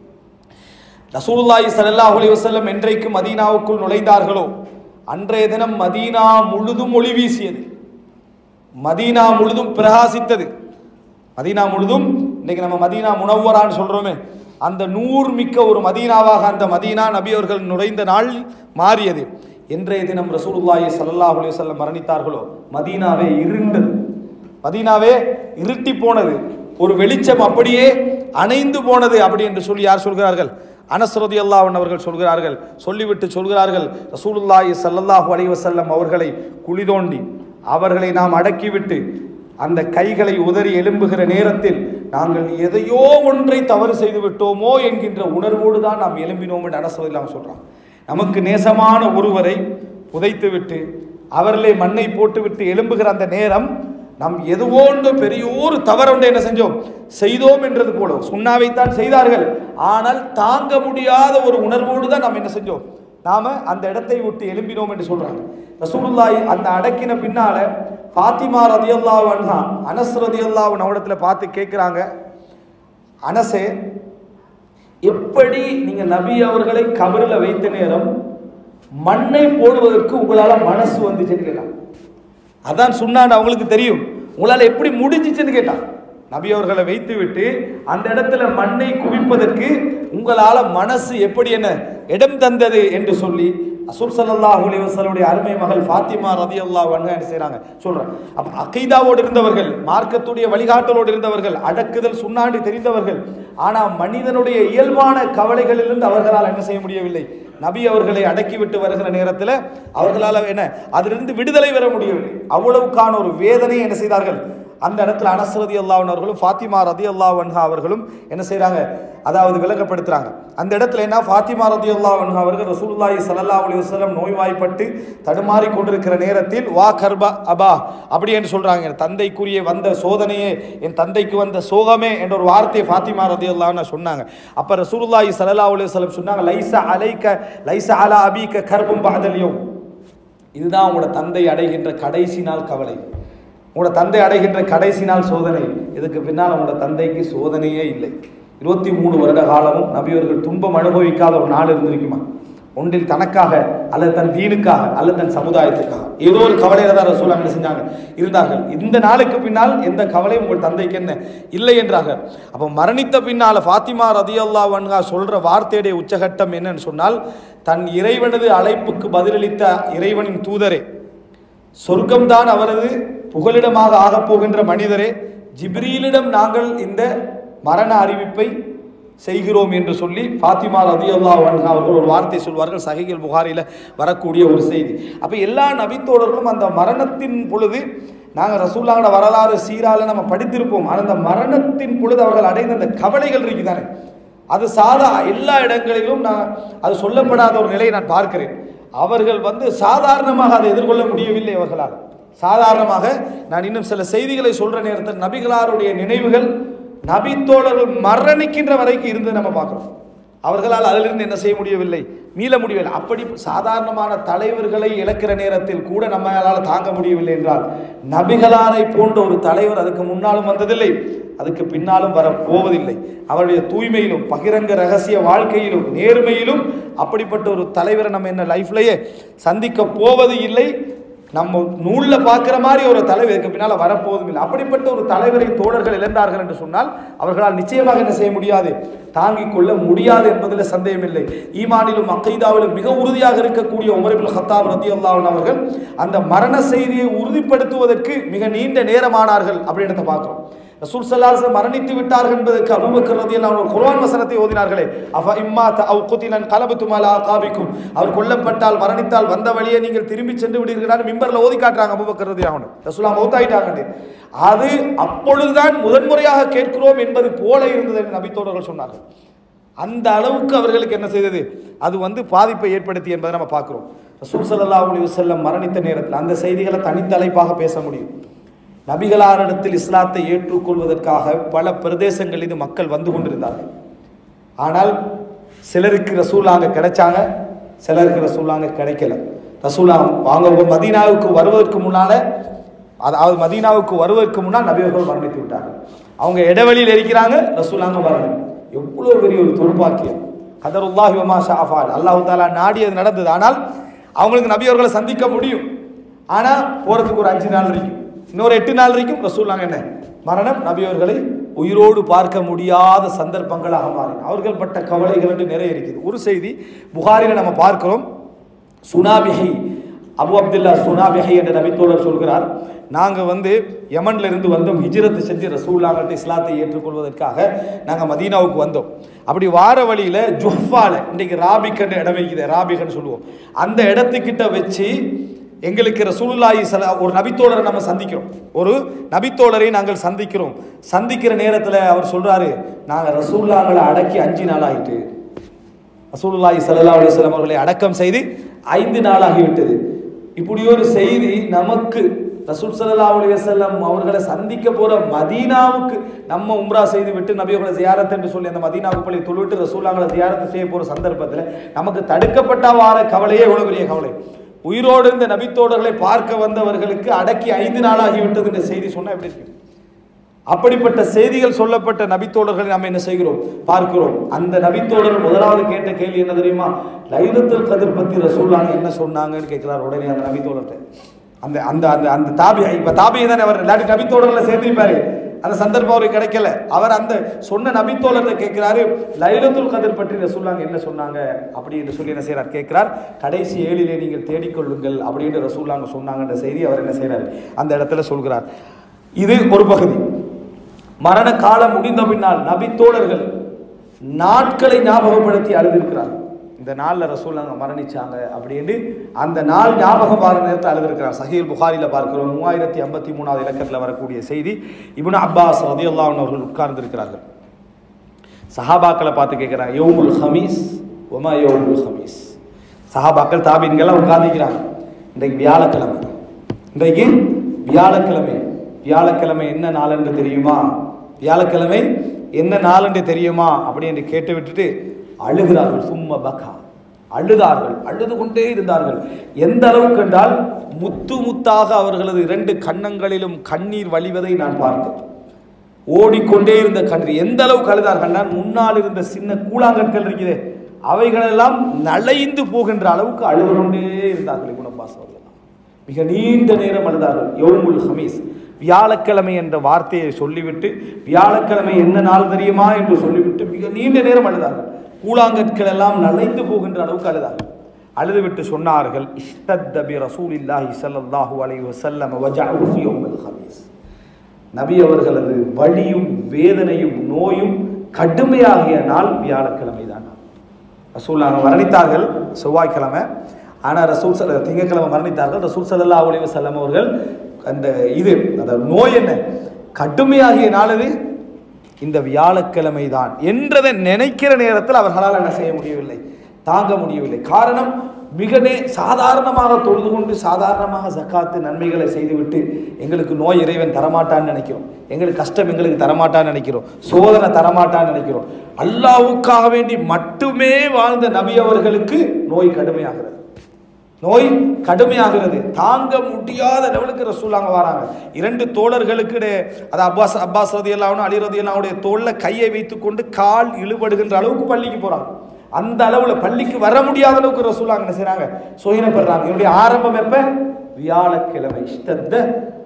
Speaker 1: ரசூலுல்லாஹி ஸல்லல்லாஹு அலைஹி வஸல்லம் என்றைக்கு மதீனாவுக்குள் நுழைந்தார்களோ அன்றைய தினம் மதீனா முழுதும் ஒளி வீசியது மதீனா முழுதும் பிரகாசித்தது மதீனா முழுதும் இன்னைக்கு நம்ம மதீனா முனவ்வரான்னு சொல்றோமே அந்த நூறு மிக்க ஒரு மதீனாவாக அந்த மதீனா நபி அவர்கள் நுழைந்த நாள் மாறியது இன்றைய தினம் ரசூலுல்லாஹி ஸல்லல்லாஹு அலைஹி வஸல்லம் மரணித்தார்களோ மதீனாவே இருண்டது மதீனாவே இருட்டி போனது ஒரு வெளிச்சம் அப்படியே அணைந்து போனது அப்படி என்று சொல்லி யார் சொல்கிறார்கள் அனஸ்ரதி அல்லாஹன் அவர்கள் சொல்கிறார்கள் சொல்லிவிட்டு சொல்கிறார்கள் ரசூலுல்லாஹி ஸல்லல்லாஹு அலைஹி வஸல்லம் அவர்களை குளிதோண்டி அவர்களை நாம் அடக்கிவிட்டு அந்த கைகளை உதறி எழும்புகிற நேரத்தில் நாங்கள் எதையோ ஒன்றை தவறு செய்து விட்டோமோ என்கின்ற உணர்வோடு தான் நாம் எழும்பினோம் என்று அனஸ்ரதில்லாம் சொல்றான் நமக்கு நேசமான ஒருவரை புதைத்து விட்டு அவர்களே மண்ணை போட்டுவிட்டு எழும்புகிற அந்த நேரம் நாம் எதுவோன்று பெரியோரு தவறொன்று என்ன செஞ்சோம் செய்தோம் என்றது போல சுண்ணாவைத்தான் செய்தார்கள் ஆனால் தாங்க முடியாத ஒரு உணர்வோடு தான் நாம் என்ன செஞ்சோம் நாம அந்த இடத்தை விட்டு எழும்பினோம் என்று சொல்றாங்க ரசூலுல்லாஹி அந்த அடக்கின பின்னால ஃபாத்திமா ரதியல்லாஹு அன்ஹா அனஸ் ரதியல்லாஹு அவடத்துல பார்த்து கேட்குறாங்க அனசே எப்படி நீங்க நபி அவர்களை கபரில் வைத்த நேரம் மண்ணை போடுவதற்கு உங்களால மனசு வந்துச்சுன்னு கேட்டான் அதான் சொன்னான்னு அவங்களுக்கு தெரியும் உங்களால் எப்படி முடிஞ்சிச்சுன்னு கேட்டான் நபி அவர்களை வைத்து விட்டு அந்த இடத்துல மண்ணை குவிப்பதற்கு உங்களால மனசு எப்படி என்ன இடம் தந்தது என்று சொல்லி அசூர் சல்லல்லாஹு அலைஹி வஸல்லுடைய அருமை மகள் ஃபாத்திமா ரதியல்லாஹு அன்ஹா என்ன செய்றாங்க சொல்றேன் அப்ப அகீதாவோடு இருந்தவர்கள் மார்க்கத்துடைய வழிகாட்டலோடு இருந்தவர்கள் அடக்குதல் சுண்ணாண்டி தெரிந்தவர்கள் ஆனா மனிதனுடைய இயல்பான கவலைகளிலிருந்து அவர்களால் என்ன செய்ய முடியவில்லை நபி அவர்களை அடக்கிவிட்டு வருகிற நேரத்தில் அவர்களால் என்ன அதிலிருந்து விடுதலை பெற முடியவில்லை அவ்வளவுக்கான ஒரு வேதனை என்ன செய்தார்கள் அந்த இடத்துல அனஸ் ரதி அல்லாஹன் அவர்களும் ஃபாத்திமா ரதி அல்லாஹன்ஹா அவர்களும் என்ன செய்றாங்க அதாவது விளங்கப்படுத்துறாங்க அந்த இடத்துல என்ன ஃபாத்திமா ரதி அல்லாஹன்ஹா அவர்கள் ரசூலுல்லாஹி ஸல்லல்லாஹு அலைஹி வஸல்லம் நோய்வாய்ப்பட்டு தடுமாறி கொண்டிருக்கிற நேரத்தில் வா கர்பா அபா அப்படி என்று சொல்றாங்க என் தந்தைக்குரிய வந்த சோதனையே என் தந்தைக்கு வந்த சோகமே என்ற ஒரு வார்த்தையை ஃபாத்திமா ரதி அல்லாஹ்னு சொன்னாங்க அப்ப ரசூலுல்லாஹி ஸல்லல்லாஹு அலைஹி வஸல்லம் சொன்னாங்க லைஸா அலைக்க லைஸா அலா அபீக்க கர்பும் பஅதல் யௌம் இதுதான் உங்களோட தந்தை அடைகின்ற கடைசி நாள் கவலை உங்களோட தந்தை அடைகின்ற கடைசி நாள் சோதனை இதுக்கு பின்னால் உங்களோட தந்தைக்கு சோதனையே இல்லை இருபத்தி மூணு வருட காலமும் நபியவர்கள் துன்பம் அனுபவிக்காத ஒரு நாள் இருந்திருக்குமா ஒன்றில் தனக்காக அல்லது தன் தீனுக்காக அல்லது தன் சமுதாயத்துக்காக ஏதோ ஒரு கவலையில தான் ரசூல் என்ன செஞ்சாங்க இருந்தார்கள் இந்த நாளுக்கு பின்னால் எந்த கவலையும் உங்கள் தந்தைக்கு என்ன இல்லை என்றார்கள் அப்போ மரணித்த பின்னால் ஃபாத்திமா ரதியல்லா வன்ஹா சொல்ற வார்த்தையுடைய உச்சகட்டம் என்னன்னு சொன்னால் தன் இறைவனது அழைப்புக்கு பதிலளித்த இறைவனின் தூதரே சொர்க்கம்தான் அவரது புகலிடமாக ஆகப் போகின்ற மனிதரே ஜிப்ரீலிடம் நாங்கள் இந்த மரண அறிவிப்பை செய்கிறோம் என்று சொல்லி ஃபாத்திமா ரதியல்லா அன்ஹா அவர்கள் ஒரு வார்த்தை சொல்வார்கள் சஹிகள் புகாரில் வரக்கூடிய ஒரு செய்தி அப்போ எல்லா நபித்தோழர்களும் அந்த மரணத்தின் பொழுது நாங்கள் ரசூல்லாங்கட வரலாறு சீரால நம்ம படித்திருப்போம் ஆனால் அந்த மரணத்தின் பொழுது அவர்கள் அடைந்த அந்த கவலைகள் இருக்குதானே அது சாதா எல்லா இடங்களிலும் நான் அது சொல்லப்படாத ஒரு நிலையை நான் பார்க்கிறேன் அவர்கள் வந்து சாதாரணமாக அதை எதிர்கொள்ள முடியவில்லை அவர்களால் சாதாரணமாக நான் இன்னும் சில செய்திகளை சொல்ற நேரத்தில் நபிகளாருடைய நினைவுகள் நபித்தோழர்கள் மரணிக்கின்ற வரைக்கும் இருந்து நம்ம பார்க்கிறோம் அவர்களால் அதிலிருந்து என்ன செய்ய முடியவில்லை மீள முடியவில்லை அப்படி சாதாரணமான தலைவர்களை இழக்கிற நேரத்தில் கூட நம்மளால் தாங்க முடியவில்லை என்றால் நபிகளாரை போன்ற ஒரு தலைவர் அதுக்கு முன்னாலும் வந்ததில்லை அதுக்கு பின்னாலும் வர போவதில்லை அவருடைய தூய்மையிலும் பகிரங்க ரகசிய வாழ்க்கையிலும் நேர்மையிலும் அப்படிப்பட்ட ஒரு தலைவரை நம்ம என்ன லைஃப்லயே சந்திக்க போவது இல்லை நம்ம நூலில் பார்க்குற மாதிரி ஒரு தலைவர் இதுக்கு பின்னால் வரப்போவதும் இல்லை அப்படிப்பட்ட ஒரு தலைவரை தோழர்கள் இழந்தார்கள் என்று சொன்னால் அவர்களால் நிச்சயமாக என்ன செய்ய முடியாது தாங்கிக் கொள்ள முடியாது என்பதில் சந்தேகமில்லை ஈமானிலும் அக்கைதாவிலும் மிக உறுதியாக இருக்கக்கூடிய உமரிபுல் ஹத்தாப் ரதி அவர்கள் அந்த மரண செய்தியை உறுதிப்படுத்துவதற்கு மிக நீண்ட நேரமானார்கள் அப்படின்றத பார்க்கிறோம் ரசூல் சல்லாஸ் மரணித்து விட்டார்கள் என்பதற்கு அபூபக்கர் ரதியல்லாஹு ஒரு குர்ஆன் வசனத்தை ஓதினார்களே அஃப இம்மா அவ் குதிலன் கலபத்தும் அலா காபிக்கும் அவர் கொல்லப்பட்டால் மரணித்தால் வந்த வழியே நீங்கள் திரும்பி சென்று விடுகிறீர்கள் மிம்பர்ல ஓதி காட்டுறாங்க அபூபக்கர் ரதியல்லாஹு ரசூலா மௌத்தாயிட்டாங்க அது அப்பொழுதுதான் முதன்முறையாக கேட்கிறோம் என்பது போல இருந்தது என்று நபித்தோழர்கள் சொன்னார்கள் அந்த அளவுக்கு அவர்களுக்கு என்ன செய்தது அது வந்து பாதிப்பை ஏற்படுத்தி என்பதை நம்ம பார்க்கிறோம் ரசூல் ஸல்லல்லாஹு அலைஹி வஸல்லம் மரணித்த நேரத்தில் அந்த செய்திகளை தனித்தலைப்பாக பேச முடியும் நபிகளாரிடத்தில் இஸ்லாத்தை ஏற்றுக்கொள்வதற்காக பல பிரதேசங்களில் இது மக்கள் வந்து கொண்டிருந்தார்கள் ஆனால் சிலருக்கு ரசூலாங்க கிடைச்சாங்க சிலருக்கு ரசூலாங்க கிடைக்கல ரசூலா அவங்க மதீனாவுக்கு வருவதற்கு முன்னால அதாவது மதீனாவுக்கு வருவதற்கு முன்னால் நபியர்கள் மரணித்து விட்டார்கள் அவங்க இடைவெளியில் இருக்கிறாங்க ரசூலாங்க வரணும் எவ்வளோ பெரிய ஒரு துர்பாக்கியம் கதருல்லாஹி வமா ஷாஃபால் அல்லாஹு தாலா நாடி அது நடந்தது ஆனால் அவங்களுக்கு நபியவர்களை சந்திக்க முடியும் ஆனால் போகிறதுக்கு ஒரு அஞ்சு நாள் இருக்கும் இன்னொரு எட்டு நாள் வரைக்கும் ரசூல்லாங்க என்ன மரணம் நபியவர்களை உயிரோடு பார்க்க முடியாத சந்தர்ப்பங்களாக மாறின அவர்கள் பட்ட கவலைகள் என்று நிறைய இருக்குது ஒரு செய்தி புகாரில் நம்ம பார்க்கிறோம் சுனாபிஹை அபு அப்துல்லா சுனாபிஹை என்ற நபித்தோழர் சொல்கிறார் நாங்கள் வந்து யமன்ல இருந்து வந்தோம் ஹிஜ்ரத்து செஞ்சு ரசூல்லாங்கிட்ட இஸ்லாத்தை ஏற்றுக்கொள்வதற்காக நாங்கள் மதீனாவுக்கு வந்தோம் அப்படி வார வழியில் ஜுஹ்ஃபால இன்றைக்கு ராபிகன்ற இடம் இருக்குது ராபிகன்னு சொல்லுவோம் அந்த இடத்துக்கிட்ட வச்சு எங்களுக்கு ரசூலுல்லாஹி சல ஒரு நபித்தோழரை நம்ம சந்திக்கிறோம் ஒரு நபித்தோழரை நாங்கள் சந்திக்கிறோம் சந்திக்கிற நேரத்தில் அவர் சொல்றாரு நாங்கள் ரசூல்லாங்களை அடக்கி அஞ்சு நாள் ஆயிட்டு ரசூலுல்லாஹி ஸல்லல்லாஹு அலைஹி வஸல்லம் அவர்களை அடக்கம் செய்து ஐந்து நாள் ஆகிவிட்டது இப்படி ஒரு செய்தி நமக்கு ரசூல் ஸல்லல்லாஹு அலைஹி வஸல்லம் அவர்களை சந்திக்க போற மதீனாவுக்கு நம்ம உம்ரா செய்து விட்டு நபியோட ஜியாரத் என்று சொல்லி அந்த மதீனாவுக்கு போய் தொழுவிட்டு ரசூல்லாங்களை ஜியாரத்து செய்ய போற சந்தர்ப்பத்தில் நமக்கு தடுக்கப்பட்ட வார கவலையே எவ்வளவு பெரிய கவலை உயிரோடு இந்த நபித்தோடர்களை பார்க்க வந்தவர்களுக்கு அடக்கி ஐந்து நாளாகிவிட்டது என்ற செய்தி சொன்னா எப்படி இருக்கு அப்படிப்பட்ட செய்திகள் சொல்லப்பட்ட நபித்தோழர்களை நாம் என்ன செய்கிறோம் பார்க்கிறோம் அந்த நபித்தோழர் முதலாவது கேட்ட கேள்வி என்ன தெரியுமா லைலத்துல் கதிர் பத்தி ரசூல்லாங்க என்ன சொன்னாங்கன்னு கேட்கிறார் உடனே அந்த நபித்தோழர்கிட்ட அந்த அந்த அந்த அந்த தாபி இப்ப தாபியை தானே அவர் இல்லாட்டி நபித்தோழர்ல சேர்ந்திருப்பாரு அந்த சந்தர்ப்பம் அவருக்கு கிடைக்கல அவர் அந்த சொன்ன நபித்தோழர்கிட்ட கேட்கிறாரு லைலத்துல் கதிர் பற்றி ரசூல்லாங்க என்ன சொன்னாங்க அப்படி என்று சொல்லி என்ன செய்யறார் கேட்கிறார் கடைசி ஏழிலே நீங்கள் தேடிக்கொள்ளுங்கள் அப்படின்னு ரசூல்லாங்க சொன்னாங்கன்ற செய்தி அவர் என்ன செய்யறாரு அந்த இடத்துல சொல்கிறார் இது ஒரு பகுதி மரண காலம் முடிந்த பின்னால் நபித்தோழர்கள் நாட்களை ஞாபகப்படுத்தி அழுதிருக்கிறார் இந்த நாளில் ரசூல் அங்கே மரணிச்சாங்க அப்படின்னு அந்த நாள் ஞாபகம் வர நேரத்தில் அழுதிருக்கிறார் சஹீல் புகாரியில் பார்க்கிறோம் மூவாயிரத்தி ஐம்பத்தி மூணாவது இலக்கத்தில் வரக்கூடிய செய்தி இப்னு அப்பாஸ் ரதியுல்லாஹன் அவர்கள் உட்கார்ந்திருக்கிறார்கள் சஹாபாக்களை பார்த்து கேட்குறாங்க யோமுல் ஹமீஸ் ஒமா யோமுல் ஹமீஸ் சஹாபாக்கள் தாபீன்கள்லாம் உட்கார்ந்துக்கிறாங்க இன்றைக்கு வியாழக்கிழமை இன்றைக்கு வியாழக்கிழமை வியாழக்கிழமை என்ன நாள் என்று தெரியுமா வியாழக்கிழமை என்ன நாள் என்று தெரியுமா அப்படி என்று கேட்டு விட்டுட்டு அழுகிறார்கள் சும்மா பக்கா அழுதார்கள் அழுது கொண்டே இருந்தார்கள் எந்த அளவுக்கு என்றால் முத்து முத்தாக அவர்களது இரண்டு கன்னங்களிலும் கண்ணீர் வழிவதை நான் பார்த்தேன் ஓடிக்கொண்டே இருந்த கண்ணீர் எந்த அளவுக்கு அழுதார்கள் முன்னால் இருந்த சின்ன கூழாங்கற்கள் இருக்குது அவைகளெல்லாம் நலைந்து போகின்ற அளவுக்கு அழுது கொண்டே இருந்தார்கள் இப்னு அப்பாஸ் அவர்கள் மிக நீண்ட நேரம் அழுதார்கள் யோமுல் ஹமீஸ் வியாழக்கிழமை என்ற வார்த்தையை சொல்லிவிட்டு வியாழக்கிழமை என்ன நாள் தெரியுமா என்று சொல்லிவிட்டு மிக நீண்ட நேரம் அழுதார்கள் கூழாங்கற்கள் எல்லாம் நலைந்து போகின்ற அளவுக்கு அழுதார்கள் அழுதுவிட்டு சொன்னார்கள் இஷ்தத்த பி ரசூலில்லாஹி ஸல்லல்லாஹு அலைஹி வஸல்லம் வஜஅஹு ஃபி யௌமில் ஹமீஸ் நபி அவர்களது வலியும் வேதனையும் நோயும் கடுமையாகிய நாள் வியாழக்கிழமை தான் ரசூல் அவங்க மரணித்தார்கள் செவ்வாய்க்கிழமை ஆனால் ரசூல் சல திங்கக்கிழமை மரணித்தார்கள் ரசூல் சல்லா அலைஹி வஸல்லம் அவர்கள் அந்த இது அந்த நோய் என்ன கடுமையாகிய நாள் அது இந்த வியாழக்கிழமை தான் என்றதை நினைக்கிற நேரத்தில் அவர்களால் என்ன செய்ய முடியவில்லை தாங்க முடியவில்லை காரணம் மிக நே சாதாரணமாக தொழுது கொண்டு சாதாரணமாக ஜக்காத்து நன்மைகளை செய்துவிட்டு எங்களுக்கு நோய் இறைவன் தரமாட்டான்னு நினைக்கிறோம் எங்களுக்கு கஷ்டம் எங்களுக்கு தரமாட்டான்னு நினைக்கிறோம் சோதனை தரமாட்டான்னு நினைக்கிறோம் அல்லாவுக்காக வேண்டி மட்டுமே வாழ்ந்த நபி அவர்களுக்கு நோய் கடுமையாகிறது நோய் கடுமையாகிறது தாங்க முடியாத லெவலுக்கு ரசூலாங்க வராங்க இரண்டு தோழர்களுக்கு இடையே அது அப்பாஸ் அப்பாஸ் ரதி அல்லாவும் அலி ரதி அல்லாவுடைய தோளில் கையை வைத்துக்கொண்டு கால் இழுபடுகின்ற அளவுக்கு பள்ளிக்கு போறாங்க அந்த அளவுல பள்ளிக்கு வர முடியாத அளவுக்கு ரசூலாங்க என்ன செய்றாங்க சோயினப்படுறாங்க என்னுடைய ஆரம்பம் எப்ப வியாழக்கிழமை இஷ்டத்த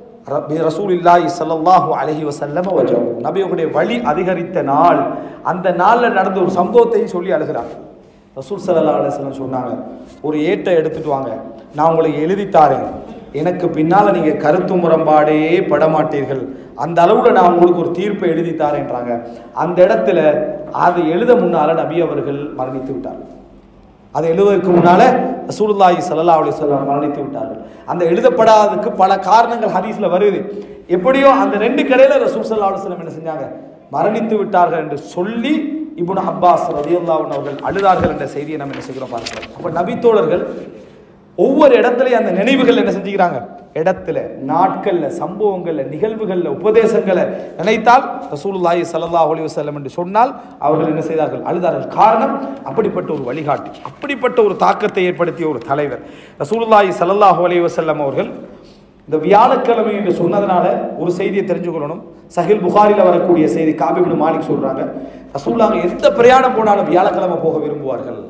Speaker 1: ரசூலில்லாஹி ஸல்லல்லாஹு அலைஹி வஸல்லம் வஜஹு நபியுடைய வழி அதிகரித்த நாள் அந்த நாள்ல நடந்த ஒரு சம்பவத்தையும் சொல்லி அழுகிறாங்க ரசூல் சல்லா அலுவலம் சொன்னாங்க ஒரு ஏட்டை எடுத்துட்டு வாங்க நான் உங்களுக்கு எழுதி தாரேன் எனக்கு பின்னால் நீங்கள் கருத்து முரண்பாடே படமாட்டீர்கள் அந்த அளவில் நான் உங்களுக்கு ஒரு தீர்ப்பை எழுதி தாரேன்றாங்க அந்த இடத்துல அது எழுத முன்னால நபி அவர்கள் மரணித்து விட்டார்கள் அதை எழுதுவதற்கு முன்னால ரசூலுல்லாஹி ஸல்லல்லாஹு அலைஹி வஸல்லம் மரணித்து விட்டார்கள் அந்த எழுதப்படாததுக்கு பல காரணங்கள் ஹதீஸ்ல வருது எப்படியோ அந்த ரெண்டு கடையில ரசூல் ஸல்லல்லாஹு அலைஹி வஸல்லம் என்ன செஞ்சாங்க மரணித்து விட்டார்கள் என்று சொல்லி இப்னு அப்பாஸ் ரலியல்லாஹு அன்ஹு அவர்கள் அழுதார்கள் என்ற செய்தியை நம்ம என்ன செய்கிறோம் பார்க்கிறோம் அப்ப நபித்தோழர்கள் ஒவ்வொரு இடத்துலையும் அந்த நினைவுகள் என்ன செஞ்சுக்கிறாங்க இடத்துல நாட்கள்ல சம்பவங்கள்ல நிகழ்வுகள்ல உபதேசங்களை நினைத்தால் ரசூலுல்லாஹி ஸல்லல்லாஹு அலைஹி வஸல்லம் என்று சொன்னால் அவர்கள் என்ன செய்தார்கள் அழுதார்கள் காரணம் அப்படிப்பட்ட ஒரு வழிகாட்டி அப்படிப்பட்ட ஒரு தாக்கத்தை ஏற்படுத்திய ஒரு தலைவர் ரசூலுல்லாஹி ஸல்லல்லாஹு அலைஹி வஸல்லம் அவர்கள் இந்த வியாழக்கிழமை என்று சொன்னதுனால ஒரு செய்தியை தெரிஞ்சுக்கொள்ளணும் சஹில் புகாரில வரக்கூடிய செய்தி காபிபின் மாலிக் சொல்றாங்க ரசூல்லாங்க எந்த பிரயாணம் போனாலும் வியாழக்கிழமை போக விரும்புவார்கள்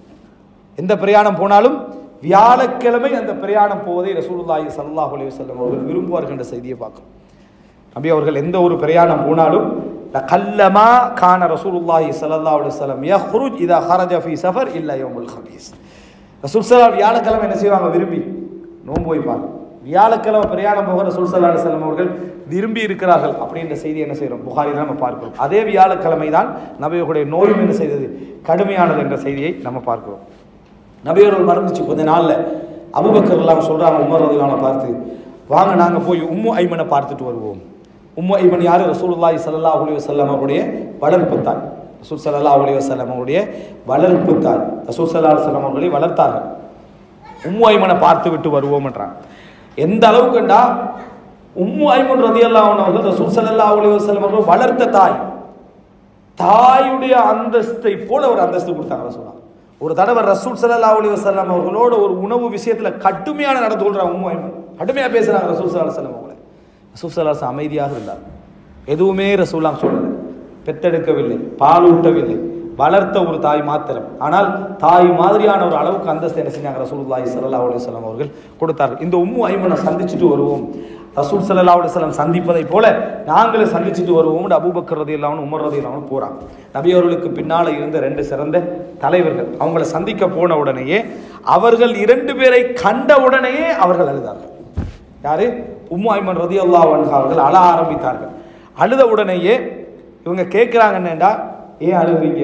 Speaker 1: எந்த பிரயாணம் போனாலும் வியாழக்கிழமை அந்த பிரயாணம் போவதை ரசூலுல்லாஹி ஸல்லல்லாஹு அலைஹி வஸல்லம் அவர்கள் விரும்புவார்கள் என்ற செய்தியை பார்க்கிறோம் நபி அவர்கள் எந்த ஒரு பிரயாணம் போனாலும் கல்லமா கான ரசூலுல்லாஹி ஸல்லல்லாஹு அலைஹி வஸல்லம் யஹ்ருஜ் இதா ஹரஜ ஃபீ சஃபர் இல்லா யௌமுல் ஹமீஸ் ரசூல் ஸல்லல்லாஹு வியாழக்கிழமை என்ன செய்வாங்க விரும்பி நோன்பு வைப்பாங்க வியாழக்கிழமை பிரயாணம் போக ரசூல் ஸல்லல்லாஹு அலைஹி வஸல்லம் அவர்கள் விரும்பி இருக்கிறார்கள் அப்படின்ற செய்தி என்ன செய்கிறோம் புகாரில் நம்ம பார்க்கிறோம் அதே வியாழக்கிழமை தான் நபியுடைய நோயும் என்ன செய்தது கடுமையானது என்ற செய்தியை நம்ம பார்க்கிறோம் நபியர்கள் மறந்துச்சு கொஞ்ச நாளில் அபுபக்கர் எல்லாம் சொல்கிறாங்க உமர் ரதிலான பார்த்து வாங்க நாங்கள் போய் உம்மு ஐமனை பார்த்துட்டு வருவோம் உம்மு ஐமன் யார் ரசூலுல்லாஹி ஸல்லல்லாஹு அலைஹி வஸல்லம் அவருடைய வளர்ப்பு தாய் ரசூல் ஸல்லல்லாஹு அலைஹி வஸல்லம் அவருடைய வளர்ப்பு தாய் ரசூல் ஸல்லல்லாஹு அலைஹி வஸல்லம் அவர்களை வளர்த்தார்கள் உம்மு ஐமனை பார்த்து விட்டு வருவோம்ன்றாங்க எந்த அளவுக்குண்டா உம்மு ஐமன் ரதியல்லாஹு அவர்கள் ரசூல் ஸல்லல்லாஹு அலைஹி வஸல்லம் அவர்கள் வளர்த்த தாய் தாயுடைய அந்தஸ்தை போல ஒரு அந்தஸ்து கொடுத்தாங்க ரசூலா ஒரு தடவை ரசூல் ஸல்லல்லாஹு அலைஹி வஸல்லம் அவர்களோட ஒரு உணவு விஷயத்துல கடுமையான நடந்து கொள்றாங்க உம்மு ஐமன் கடுமையா பேசுறாங்க ரசூல் ஸல்லல்லாஹு அலைஹி வஸல்லம் அவங்கள ரசூல் ஸல்லல்லாஹு அலைஹி அமைதியாக இருந்தார் எதுவுமே ரசூலாம் சொல்லல பெத்தெடுக்கவில்லை பால் ஊட்டவில்லை வளர்த்த ஒரு தாய் மாத்திரம் ஆனால் தாய் மாதிரியான ஒரு அளவுக்கு அந்தஸ்து என்ன செஞ்சாங்க ரசூலுல்லாஹி ஸல்லல்லாஹு அலைஹி வஸல்லம் அவர்கள் கொடுத்தார்கள் இந்த உம்மு ஐமனை சந்திச்சுட்டு வருவோம் ரசூல் ஸல்லல்லாஹு அலைஹி வஸல்லம் சந்திப்பதை போல நாங்களும் சந்திச்சுட்டு வருவோம்னு அபூபக்கர் ரதியல்லாஹு அன்ஹு உமர் ரதியல்லாஹு அன்ஹு போறாங்க நபி அவர்களுக்கு பின்னால இருந்த ரெண்டு சிறந்த தலைவர்கள் அவங்கள சந்திக்க போன உடனேயே அவர்கள் இரண்டு பேரை கண்ட உடனேயே அவர்கள் அழுதார்கள் யாரு உம்மு ஐமன் ரதியல்லாஹு அன்ஹா அவர்கள் அழ ஆரம்பித்தார்கள் அழுத உடனேயே இவங்க கேட்குறாங்க என்னண்டா ஏன் அழுகுறீங்க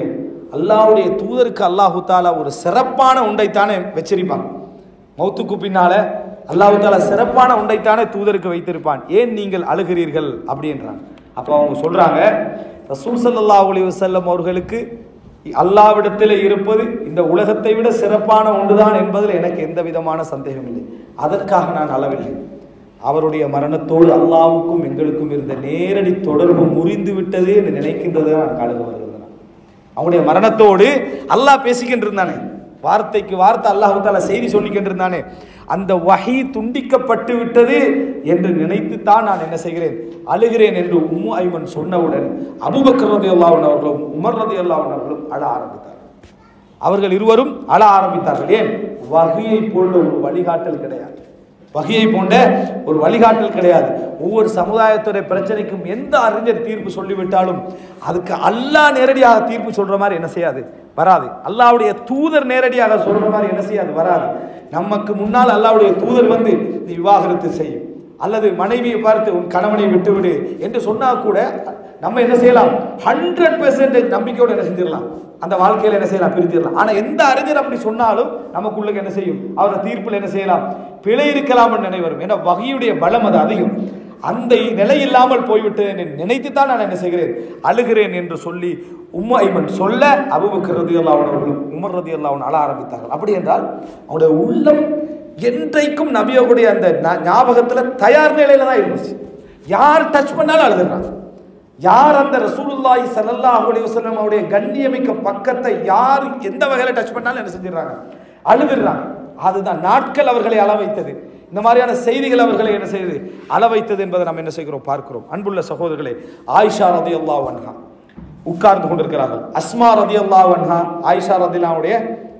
Speaker 1: அல்லாஹ்வுடைய தூதருக்கு அல்லாஹு தாலா ஒரு சிறப்பான உண்டைத்தானே வச்சிருப்பான் மௌத்துக்கு பின்னால அல்லாஹு தாலா சிறப்பான உண்டைத்தானே தூதருக்கு வைத்திருப்பான் ஏன் நீங்கள் அழுகிறீர்கள் அப்படின்றாங்க அப்போ அவங்க சொல்றாங்க ரசூல் ஸல்லல்லாஹு அலைஹி வஸல்லம் அவர்களுக்கு அல்லாவிடத்தில் இருப்பது இந்த உலகத்தை விட சிறப்பான ஒன்றுதான் என்பதில் எனக்கு எந்த விதமான சந்தேகம் இல்லை அதற்காக நான் அளவில்லை அவருடைய மரணத்தோடு அல்லாவுக்கும் எங்களுக்கும் இருந்த நேரடி தொடர்பு முறிந்து விட்டது என்று நினைக்கின்றது நான் காலுக வருகிறது அவனுடைய மரணத்தோடு அல்லாஹ் பேசிக்கிட்டு இருந்தானே வார்த்தைக்கு வார்த்தை அல்லாஹ் தால செய்தி சொல்லிக்கிட்டு இருந்தானே அந்த வகை துண்டிக்கப்பட்டு விட்டது என்று நினைத்து தான் நான் என்ன செய்கிறேன் அழுகிறேன் என்று உம்மு ஐமன் சொன்னவுடன் அபுபக்கர் ரதி அல்லாஹன் அவர்களும் உமர் ரதி அல்லாஹன் அவர்களும் அழ ஆரம்பித்தார்கள் அவர்கள் இருவரும் அழ ஆரம்பித்தார்கள் ஏன் வகையை போன்ற ஒரு வழிகாட்டல் கிடையாது வகையை போன்ற ஒரு வழிகாட்டல் கிடையாது ஒவ்வொரு சமுதாயத்துடைய பிரச்சனைக்கும் எந்த அறிஞர் தீர்ப்பு சொல்லிவிட்டாலும் அதுக்கு அல்லாஹ் நேரடியாக தீர்ப்பு சொல்ற மாதிரி என்ன செய்யாது வராது அல்லாஹ்வுடைய தூதர் நேரடியாக சொல்ற மாதிரி என்ன செய்யாது வராது நமக்கு முன்னால் அல்லாஹ்வுடைய தூதர் வந்து நீ விவாகரத்து செய்யும் அல்லது மனைவியை பார்த்து உன் கணவனை விட்டுவிடு என்று சொன்னா கூட நம்ம என்ன செய்யலாம் ஹண்ட்ரட் பெர்சன்டேஜ் நம்பிக்கையோடு என்ன செஞ்சிடலாம் அந்த வாழ்க்கையில என்ன செய்யலாம் பிரிஞ்சிடலாம் ஆனா எந்த அறிஞர் அப்படி சொன்னாலும் நமக்குள்ள என்ன செய்யும் அவரை தீர்ப்பில் என்ன செய்யலாம் பிழை இருக்கலாம் நினை வரும் ஏன்னா வகையுடைய பலம் அது அதிகம் அந்த நிலை இல்லாமல் போய்விட்டு நினைத்து தான் நான் என்ன செய்கிறேன் அழுகிறேன் என்று சொல்லி உம்ம ஐமன் சொல்ல அபுபக்கர் ரதி அல்லாவனவர்களும் உமர் ரதி அல்லாவன் அழ ஆரம்பித்தார்கள் அப்படி என்றால் அவருடைய உள்ளம் என்றைக்கும் நபியோடைய அந்த ஞா- ஞாபகத்துல தயார் நிலையில தான் இருந்துச்சு யார் டச் பண்ணாலும் அழுதுறாங்க யார் அந்த ரசூலுல்லாஹி ஸல்லல்லாஹு அலைஹி வஸல்லம் அவருடைய கண்ணியமிக்க பக்கத்தை யார் எந்த வகையில டச் பண்ணாலும் என்ன செஞ்சிடறாங்க அழுதுறாங்க அதுதான் நாட்கள் அவர்களை அள வைத்தது இந்த மாதிரியான செய்திகள் அவர்களை என்ன செய்யுது அள வைத்தது என்பதை நாம் என்ன செய்கிறோம் பார்க்கிறோம் அன்புள்ள சகோதரர்களே ஆயிஷா ரதியல்லாஹு அன்ஹா உட்கார்ந்து கொண்டிருக்கிறார்கள் அஸ்மா ரதியல்லாஹு அன்ஹா ஆயிஷா ரதியல்லாவுடைய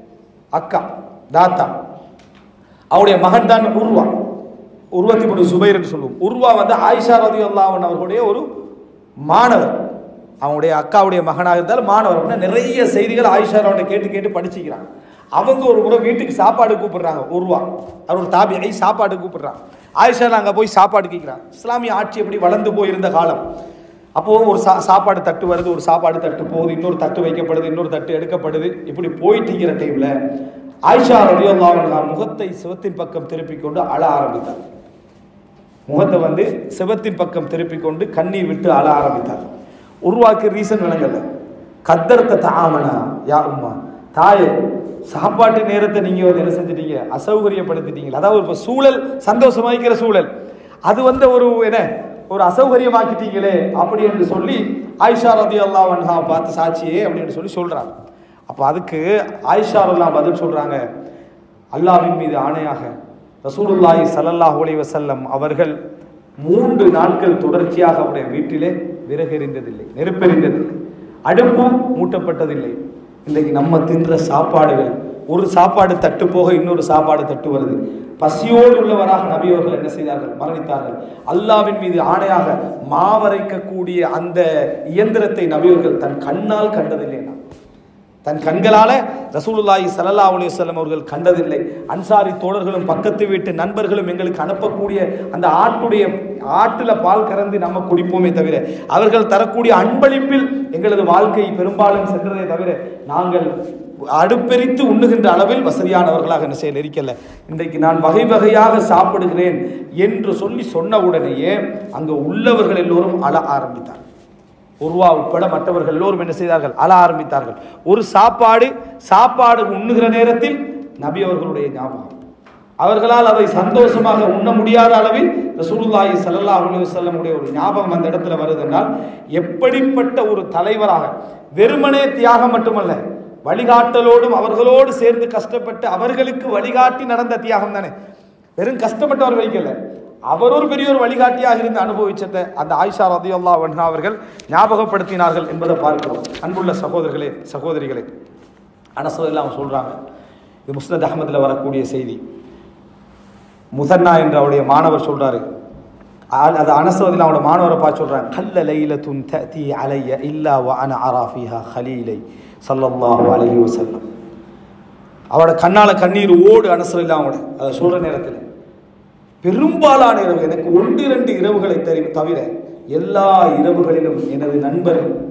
Speaker 1: அக்கா தாத்தா அவருடைய மகன் தான் உருவா உருவத்தி மூணு சுபைர் என்று சொல்லுவோம் உருவா வந்து ஆயிஷா ரதி அல்லாவன் அவர்களுடைய ஒரு மாணவர் அவங்களுடைய அக்காவுடைய மகனாக இருந்தாலும் மாணவர் அப்படின்னா நிறைய செய்திகள் ஆயிஷா அவனை கேட்டு கேட்டு படிச்சுக்கிறாங்க அவங்க ஒரு முறை வீட்டுக்கு சாப்பாடு கூப்பிடுறாங்க உருவா அவர் ஒரு தாபியை சாப்பாடு கூப்பிடுறாங்க ஆயிஷா அங்கே போய் சாப்பாடு கேட்குறாங்க இஸ்லாமிய ஆட்சி எப்படி வளர்ந்து போயிருந்த காலம் அப்போ ஒரு சா சாப்பாடு தட்டு வருது ஒரு சாப்பாடு தட்டு போகுது இன்னொரு தட்டு வைக்கப்படுது இன்னொரு தட்டு எடுக்கப்படுது இப்படி போயிட்டு இருக்கிற டைம்ல ஆயிஷா ரலியல்லாஹு அன்ஹா முகத்தை சிவத்தின் பக்கம் திருப்பிக் கொண்டு அழ ஆரம்பித்தார் முகத்தை வந்து சிவத்தின் பக்கம் திருப்பிக் கொண்டு கண்ணீர் விட்டு அழ ஆரம்பித்தார் உருவாக்கு ரீசன் விளங்கல கத்தரத்த தாமனா யா உம்மா தாயே சாப்பாட்டு நேரத்தை நீங்க வந்து என்ன செஞ்சிட்டீங்க அசௌகரியப்படுத்திட்டீங்க அதாவது இப்போ சூழல் சந்தோஷமாய்க்கிற சூழல் அது வந்து ஒரு என்ன ஒரு அசௌகரியமாக்கிட்டீங்களே அப்படி என்று சொல்லி ஆயிஷா ரதி அல்லா வன்ஹா பார்த்து சாட்சியே அப்படின்னு சொல்லி சொல்றாங்க அப்போ அதுக்கு ஆயிஷா எல்லாம் பதில் சொல்றாங்க அல்லாஹ்வின் மீது ஆணையாக ரசூலுல்லாஹி ஸல்லல்லாஹு அலைஹி வஸல்லம் அவர்கள் மூன்று நாட்கள் தொடர்ச்சியாக அவருடைய வீட்டிலே விறகெறிந்ததில்லை நெருப்பெறிந்ததில்லை அடுப்பும் மூட்டப்பட்டதில்லை இன்னைக்கு நம்ம தின்ற சாப்பாடுகள் ஒரு சாப்பாடு தட்டு போக இன்னொரு சாப்பாடு தட்டு வருது பசியோடு உள்ளவராக நபி அவர்கள் என்ன செய்தார்கள் மரணித்தார்கள் அல்லாவின் மீது ஆணையாக மாவரைக்கக்கூடிய அந்த இயந்திரத்தை நபியவர்கள் தன் கண்ணால் கண்டதில்லை நான் தன் கண்களால ரசூலுல்லாஹி ஸல்லல்லாஹு அலைஹி வஸல்லம் அவர்கள் கண்டதில்லை அன்சாரி தோழர்களும் பக்கத்து வீட்டு நண்பர்களும் எங்களுக்கு அனுப்பக்கூடிய அந்த ஆட்டுடைய ஆட்டுல பால் கறந்து நம்ம குடிப்போமே தவிர அவர்கள் தரக்கூடிய அன்பளிப்பில் எங்களது வாழ்க்கை பெரும்பாலும் சென்றதே தவிர நாங்கள் அடுப்பெரித்து உண்ணுகின்ற அளவில் வசதியானவர்களாக என்ன செய்ய இருக்கல இன்றைக்கு நான் வகை வகையாக சாப்பிடுகிறேன் என்று சொல்லி சொன்ன உடனேயே அங்க உள்ளவர்கள் எல்லோரும் அழ ஆரம்பித்தார் உருவா உட்பட மற்றவர்கள் எல்லோரும் என்ன செய்தார்கள் அழ ஆரம்பித்தார்கள் ஒரு சாப்பாடு சாப்பாடு உண்ணுகிற நேரத்தில் நபி அவர்களுடைய ஞாபகம் அவர்களால் அதை சந்தோஷமாக உண்ண முடியாத அளவில் ரசூலுல்லாஹி ஸல்லல்லாஹு அலைஹி வஸல்லமுடைய ஒரு ஞாபகம் அந்த இடத்துல வருதுன்றால் எப்படிப்பட்ட ஒரு தலைவராக வெறுமனே தியாகம் மட்டுமல்ல வழிகாட்டலோடும் அவர்களோடு சேர்ந்து கஷ்டப்பட்டு அவர்களுக்கு வழிகாட்டி நடந்த தியாகம் தானே வெறும் கஷ்டப்பட்டு அவர் வைக்கல அவர் ஒரு பெரிய ஒரு வழிகாட்டியாக இருந்து அனுபவிச்சதை அந்த ஆயிஷா ரதியுல்லா வன்ஹா அவர்கள் ஞாபகப்படுத்தினார்கள் என்பதை பார்க்கிறோம் அன்புள்ள சகோதரர்களே சகோதரிகளே அனசதெல்லாம் அவங்க சொல்றாங்க இது முஸ்னத் அகமதுல வரக்கூடிய செய்தி முசன்னா என்று அவருடைய மாணவர் சொல்றாரு ஆ- அது அனசவதில் அவனோட மாணவரை பார்த்து சொல்றாங்க கல்ல லைல துன் தீ அலைய இல்லா வ அன அராஃபிஹா ஹலீலை சல்லல்லாஹு அலைஹி வஸல்லம் அவட கண்ணால கண்ணீர் ஓடு அனசரில் அவனோட அதை சொல்ற நேரத்தில் பெரும்பாலான இரவு எனக்கு ஒன்று இரண்டு இரவுகளை தரி தவிர எல்லா இரவுகளிலும் எனது நண்பர்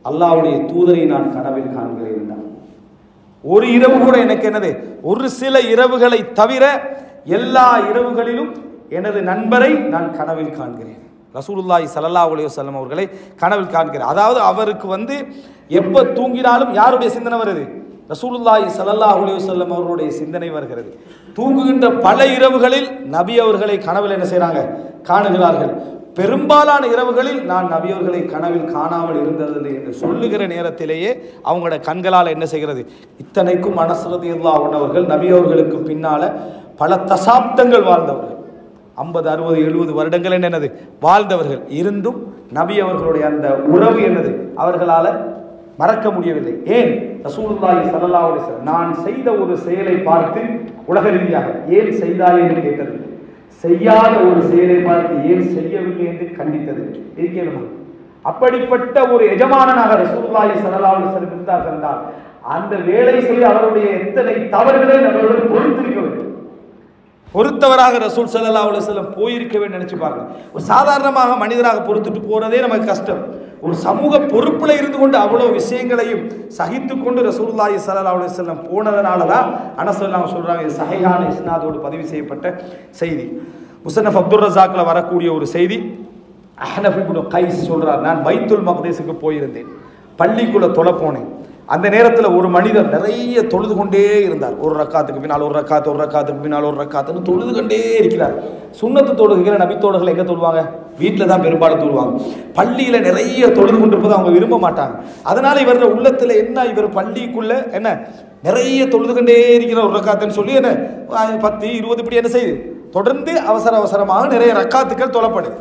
Speaker 1: அல்லாஹ்வுடைய தூதரை நான் கனவில் காண்கிறேன் என்றார் ஒரு இரவு கூட எனக்கு என்னது ஒரு சில இரவுகளை தவிர எல்லா இரவுகளிலும் எனது நண்பரை நான் கனவில் காண்கிறேன் ரசூலுல்லாஹி ஸல்லல்லாஹு அலைஹி வஸல்லம் அவர்களை கனவில் காண்கிறேன் அதாவது அவருக்கு வந்து எப்போ தூங்கினாலும் யாருடைய சிந்தனை வருது ரசூலுல்லாஹி ஸல்லல்லாஹு அலைஹி வஸல்லம் அவர்களுடைய சிந்தனை வருகிறது தூங்குகின்ற பல இரவுகளில் நபி அவர்களை கனவில் என்ன செய்றாங்க காணுகிறார்கள் பெரும்பாலான இரவுகளில் நான் நபி அவர்களை கனவில் காணாமல் இருந்ததில்லை என்று சொல்லுகிற நேரத்திலேயே அவங்களோட கண்களால் என்ன செய்கிறது இத்தனைக்கும் மனசுரதி இல்லா உணவர்கள் நபி அவர்களுக்கு பின்னால பல தசாப்தங்கள் வாழ்ந்தவர்கள் ஐம்பது அறுபது எழுபது வருடங்கள் என்னது வாழ்ந்தவர்கள் இருந்தும் நபி அவர்களுடைய அந்த உறவு என்னது அவர்களால் மறக்க முடியவில்லை ஏன் ரசூலுல்லாஹி ஸல்லல்லாஹு அலைஹி வஸல்லம் நான் செய்த ஒரு செயலை பார்த்து உலக ரீதியாக ஏன் செய்தாய் என்று கேட்டது செய்யாத ஒரு செயலை பார்த்து ஏன் செய்யவில்லை என்று கண்டித்தது இருக்கணும் அப்படிப்பட்ட ஒரு எஜமானனாக ரசூலுல்லாஹி ஸல்லல்லாஹு அலைஹி வஸல்லம் இருந்தார்கள் என்றால் அந்த வேலை செய்ய அவருடைய எத்தனை தவறுகளை நம்மளுடன் பொறுத்திருக்க வேண்டும் பொறுத்தவராக ரசூல் ஸல்லல்லாஹு அலைஹி வஸல்லம் போயிருக்க வேண்டும் நினைச்சு பாருங்க ஒரு சாதாரணமாக மனிதராக பொறுத்துட்டு போறதே நமக்கு கஷ்டம் ஒரு சமூக பொறுப்புல இருந்து கொண்டு அவ்வளவு விஷயங்களையும் சகித்து கொண்டு ரசூலுல்லாஹி ஸல்லல்லாஹு அலைஹி வஸல்லம் போனதனால தான் அனசல்லாம சொல்றாங்க இது சஹீஹான இஸ்னாதோடு பதிவு செய்யப்பட்ட செய்தி முசன்னஃப் அப்துல் ரஸாக்ல வரக்கூடிய ஒரு செய்தி அஹ்னஃப் இப்னு கைஸ் சொல்றார் நான் பைத்துல் மக்தீஸுக்கு போயிருந்தேன் பள்ளிக்குள்ள தொலை போனேன் அந்த நேரத்தில் ஒரு மனிதர் நிறைய தொழுது கொண்டே இருந்தார் ஒரு ரக்காத்துக்கு பின்னால் ஒரு ரக்காத்து ஒரு ரக்காத்துக்கு பின்னால் ஒரு ரக்காத்துன்னு தொழுது கொண்டே இருக்கிறார் சுண்ணத்து தொழுகிற நபித்தோடுகள் எங்கே தொழுவாங்க வீட்டில் தான் பெரும்பாலும் தொழுவாங்க பள்ளியில் நிறைய தொழுது கொண்டிருப்பதை அவங்க விரும்ப மாட்டாங்க அதனால இவரோட உள்ளத்தில் என்ன இவர் பள்ளிக்குள்ள என்ன நிறைய தொழுது கொண்டே இருக்கிற ஒரு ரக்காத்துன்னு சொல்லி என்ன அஹ் பத்து இருபது இப்படி என்ன செய்யுது தொடர்ந்து அவசர அவசரமாக நிறைய ரக்காத்துக்கள் தொழப்படுது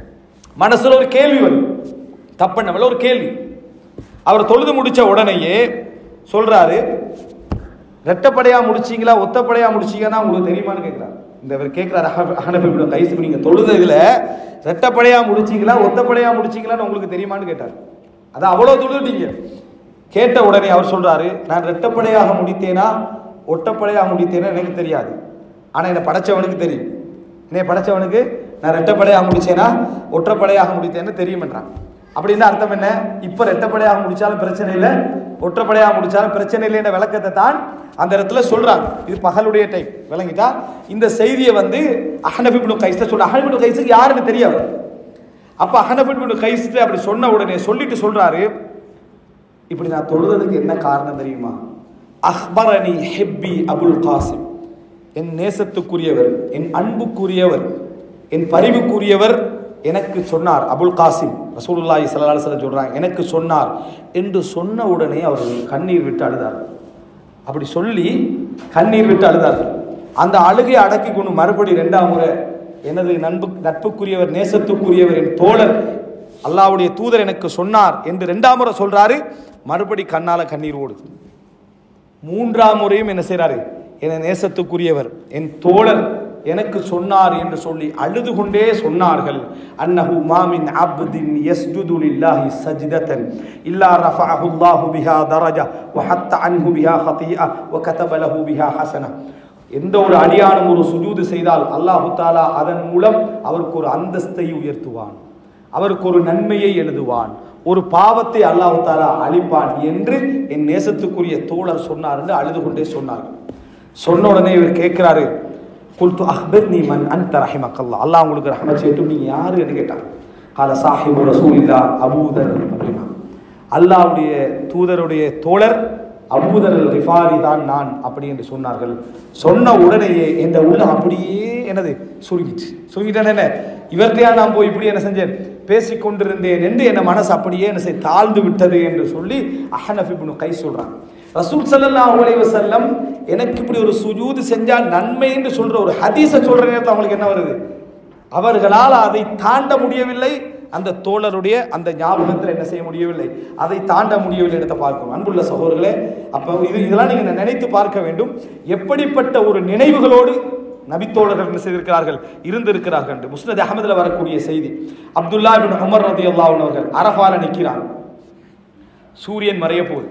Speaker 1: மனசுல ஒரு கேள்வி வரும் தப்பண்ணவள ஒரு கேள்வி அவர் தொழுது முடிச்ச உடனேயே சொல்றாரு ரெட்டப்படையா முடிச்சீங்களா ஒத்தப்படையா முடிச்சீங்கன்னா உங்களுக்கு தெரியுமான்னு கேட்கிறார் இந்த இவர் கேட்கிறாரு ஹனபிபிடம் கைஸ் நீங்க தொழுதுல ரெட்டப்படையா முடிச்சீங்களா ஒத்தப்படையா முடிச்சீங்களான்னு உங்களுக்கு தெரியுமான்னு கேட்டார் அதான் அவ்வளோ தொழுதுட்டீங்க கேட்ட உடனே அவர் சொல்றாரு நான் ரெட்டப்படையாக முடித்தேனா ஒட்டப்படையாக முடித்தேனா எனக்கு தெரியாது ஆனா என்னை படைச்சவனுக்கு தெரியும் என்னை படைச்சவனுக்கு நான் ரெட்டப்படையாக முடிச்சேனா ஒற்றப்படையாக முடித்தேன்னு தெரியுமென்றான் அப்படின்னு அர்த்தம் என்ன இப்ப ரெட்டப்படையாக முடிச்சாலும் பிரச்சனை இல்லை ஒற்றப்படையாக முடிச்சாலும் பிரச்சனை இல்லைன்ற விளக்கத்தை தான் அந்த இடத்துல சொல்றாங்க இது பகலுடைய டைம் விளங்கிட்டா இந்த செய்தியை வந்து அஹனபிபின் கைஸ் சொல்ற அஹனபின் கைஸுக்கு யாருன்னு தெரியாது அப்ப அஹனபிபின் கைஸ்ட்டு அப்படி சொன்ன உடனே சொல்லிட்டு சொல்றாரு இப்படி நான் தொழுததுக்கு என்ன காரணம் தெரியுமா அஹ்பரணி ஹெப்பி அபுல் காசிம் என் நேசத்துக்குரியவர் என் அன்புக்குரியவர் என் பரிவுக்குரியவர் எனக்கு சொன்னார் அபுல் காசிம் ரசூலுல்லாஹி ஸல்லல்லாஹு அலைஹி வஸல்லம் சொல்றாங்க எனக்கு சொன்னார் என்று சொன்ன உடனே அவர்கள் கண்ணீர் விட்டு அழுதார் அப்படி சொல்லி கண்ணீர் விட்டு அழுதார் அந்த அழுகை அடக்கி கொண்டு மறுபடி ரெண்டாம் முறை எனது நண்பு நட்புக்குரியவர் நேசத்துக்குரியவர் என் தோழர் அல்லாஹ்வுடைய தூதர் எனக்கு சொன்னார் என்று ரெண்டாம் முறை சொல்றாரு மறுபடி கண்ணால கண்ணீர் ஓடுது மூன்றாம் முறையும் என்ன செய்றாரு என நேசத்துக்குரியவர் என் தோழர் எனக்கு சொன்னார் என்று சொல்லி அழுது கொண்டே சொன்னார்கள் அன்னஹு மாமின் அப்தின் யஸ்ஜுது லில்லாஹி சஜ்தத்தன் இல்லா ரஃபஅஹு அல்லாஹு பிஹா தரஜா வ ஹத்த அன்ஹு பிஹா ஹதீஅ வ கதப லஹு பிஹா ஹஸனா எந்த ஒரு அடியானும் ஒரு சுஜூது செய்தால் அல்லாஹு தாலா அதன் மூலம் அவருக்கு ஒரு அந்தஸ்தை உயர்த்துவான் அவருக்கு ஒரு நன்மையை எழுதுவான் ஒரு பாவத்தை அல்லாஹு தாலா அழிப்பான் என்று என் நேசத்துக்குரிய தோழர் சொன்னார் என்று அழுது கொண்டே சொன்னார்கள் சொன்ன உடனே இவர் கேட்கிறாரு குல்து அஹ்பர் நீ மன் அன்த ரஹிமக்கல்லா அல்லாஹ் உங்களுக்கு ரஹமத் செய்யட்டும் நீங்க யாரு என்று கேட்டார் கால சாஹிபு ரசூலில்லா அபூதர் அப்படின்னா அல்லாஹ்வுடைய தூதருடைய தோழர் அபூதர் அல் ரிஃபாரி தான் நான் அப்படி என்று சொன்னார்கள் சொன்ன உடனேயே என்ற உள்ளம் அப்படியே என்னது சுருங்கிச்சு சுருங்கிட்டேன் என்ன இவர்கிட்டயா நான் போய் இப்படி என்ன செஞ்சேன் பேசிக் கொண்டிருந்தேன் என்று என் மனசு அப்படியே என்ன செய் தாழ்ந்து விட்டது என்று சொல்லி அஹனஃபிபுனு கை சொல்றான் ரசூல் ஸல்லல்லாஹு அலைஹி வஸல்லம் எனக்கு இப்படி ஒரு சுஜூது செஞ்சால் நன்மை என்று சொல்ற ஒரு ஹதீஸை சொல்ற நேரத்தில் அவங்களுக்கு என்ன வருது அவர்களால் அதை தாண்ட முடியவில்லை அந்த தோழருடைய அந்த ஞாபகத்தில் என்ன செய்ய முடியவில்லை அதை தாண்ட முடியவில்லை இடத்தை பார்க்கணும் அன்புள்ள சகோதரர்களே அப்போ இது இதெல்லாம் நீங்கள் நினைத்து பார்க்க வேண்டும் எப்படிப்பட்ட ஒரு நினைவுகளோடு நபித்தோழர்கள் என்ன செய்திருக்கிறார்கள் இருந்திருக்கிறார்கள் என்று முஸ்னத் அகமதுல வரக்கூடிய செய்தி அப்துல்லா பின் உமர் ரதி அவர்கள் அரஃபால நிற்கிறாங்க சூரியன் மறைய போகுது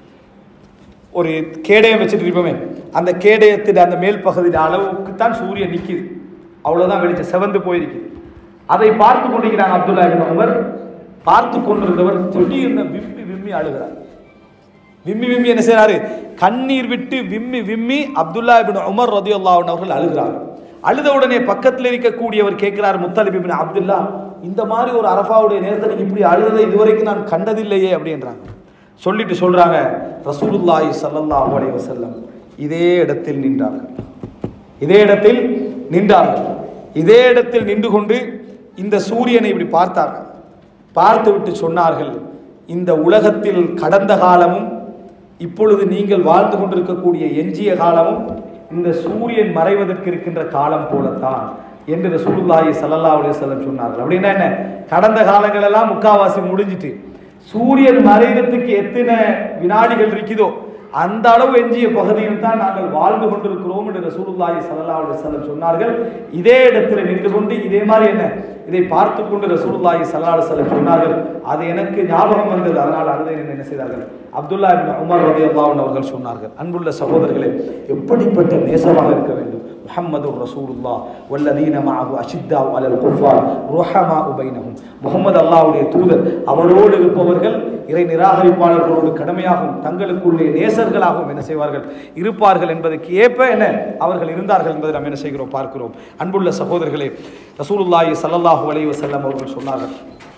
Speaker 1: ஒரு கேடயம் வச்சுட்டு இருப்போமே அந்த கேடயத்தின் அந்த மேல் பகுதியின் அளவுக்கு தான் சூரியன் நிற்கிது அவ்வளோதான் வெளிச்சம் செவந்து போயிருக்குது அதை பார்த்து கொண்டிருக்கிறாங்க அப்துல்லா இபின் உமர் பார்த்து கொண்டிருந்தவர் திடீர்னு விம்மி விம்மி விம்மி அழுகிறார் விம்மி விம்மி என்ன செய்றாரு கண்ணீர் விட்டு விம்மி விம்மி அப்துல்லா இபின் உமர் ரதியுல்லா அவர்கள் அழுகிறார் அழுத உடனே பக்கத்தில் இருக்கக்கூடியவர் கேட்கிறார் முத்தலிப் இபின் அப்துல்லா இந்த மாதிரி ஒரு அரஃபாவுடைய நேரத்தை நீங்க இப்படி அழுததை இதுவரைக்கும் நான் கண்டதில்லையே அப்படின்றாங்க சொல்லிட்டு சொல்றாங்க ரசூலுல்லாஹி ஸல்லல்லாஹு அலைஹி வஸல்லம் இதே இடத்தில் நின்றார்கள் இதே இடத்தில் நின்றார்கள் இதே இடத்தில் நின்று கொண்டு இந்த சூரியனை இப்படி பார்த்தார்கள் பார்த்து விட்டு சொன்னார்கள் இந்த உலகத்தில் கடந்த காலமும் இப்பொழுது நீங்கள் வாழ்ந்து கொண்டிருக்கக்கூடிய எஞ்சிய காலமும் இந்த சூரியன் மறைவதற்கு இருக்கின்ற காலம் போலத்தான் என்று ரசூலுல்லாஹி ஸல்லல்லாஹு அலைஹி வஸல்லம் சொன்னார்கள் அப்படின்னா என்ன கடந்த காலங்கள் எல்லாம் முக்காவாசி முடிஞ்சிட்டு சூரியன் மறைவதற்கு எத்தனை வினாடிகள் இருக்குதோ அந்த அளவு எஞ்சிய பகுதியில் தான் நாங்கள் வாழ்ந்து கொண்டிருக்கிறோம் என்று ரசூலுல்லாஹி ஸல்லல்லாஹு அலைஹி வஸல்லம் சொன்னார்கள் இதே இடத்துல நின்று கொண்டு இதே மாதிரி என்ன இதை பார்த்து கொண்டு ரசூலுல்லாஹி ஸல்லல்லாஹு அலைஹி வஸல்லம் சொன்னார்கள் அது எனக்கு ஞாபகம் வந்தது அதனால் அழுதை என்ன செய்தார்கள் அப்துல்லா இப்னு உமர் ரலியல்லாஹு அன்ஹு அவர்கள் சொன்னார்கள் அன்புள்ள சகோதரர்களே எப்படிப்பட்ட நேசமாக இருக்க வேண்டும் முஹம்மது ரசூலுல்லாஹ் வல்லதீன மஅஹு அஷித்தாஉ அலல் குஃபார் ருஹமாஉ பைனஹும் முகமது அல்லாஹ்வுடைய தூதர் அவரோடு இருப்பவர்கள் இறை நிராகரிப்பாளர்களோடு கடமையாகவும் தங்களுக்குள்ளே நேசர்களாகவும் என்ன செய்வார்கள் இருப்பார்கள் என்பதற்கு ஏற்ப என்ன அவர்கள் இருந்தார்கள் என்பதை நாம் என்ன செய்கிறோம் பார்க்கிறோம் அன்புள்ள சகோதரர்களே ரசூலுல்லாஹி ஸல்லல்லாஹு அலைஹி வஸல்லம் அவர்கள் சொன்னார்கள்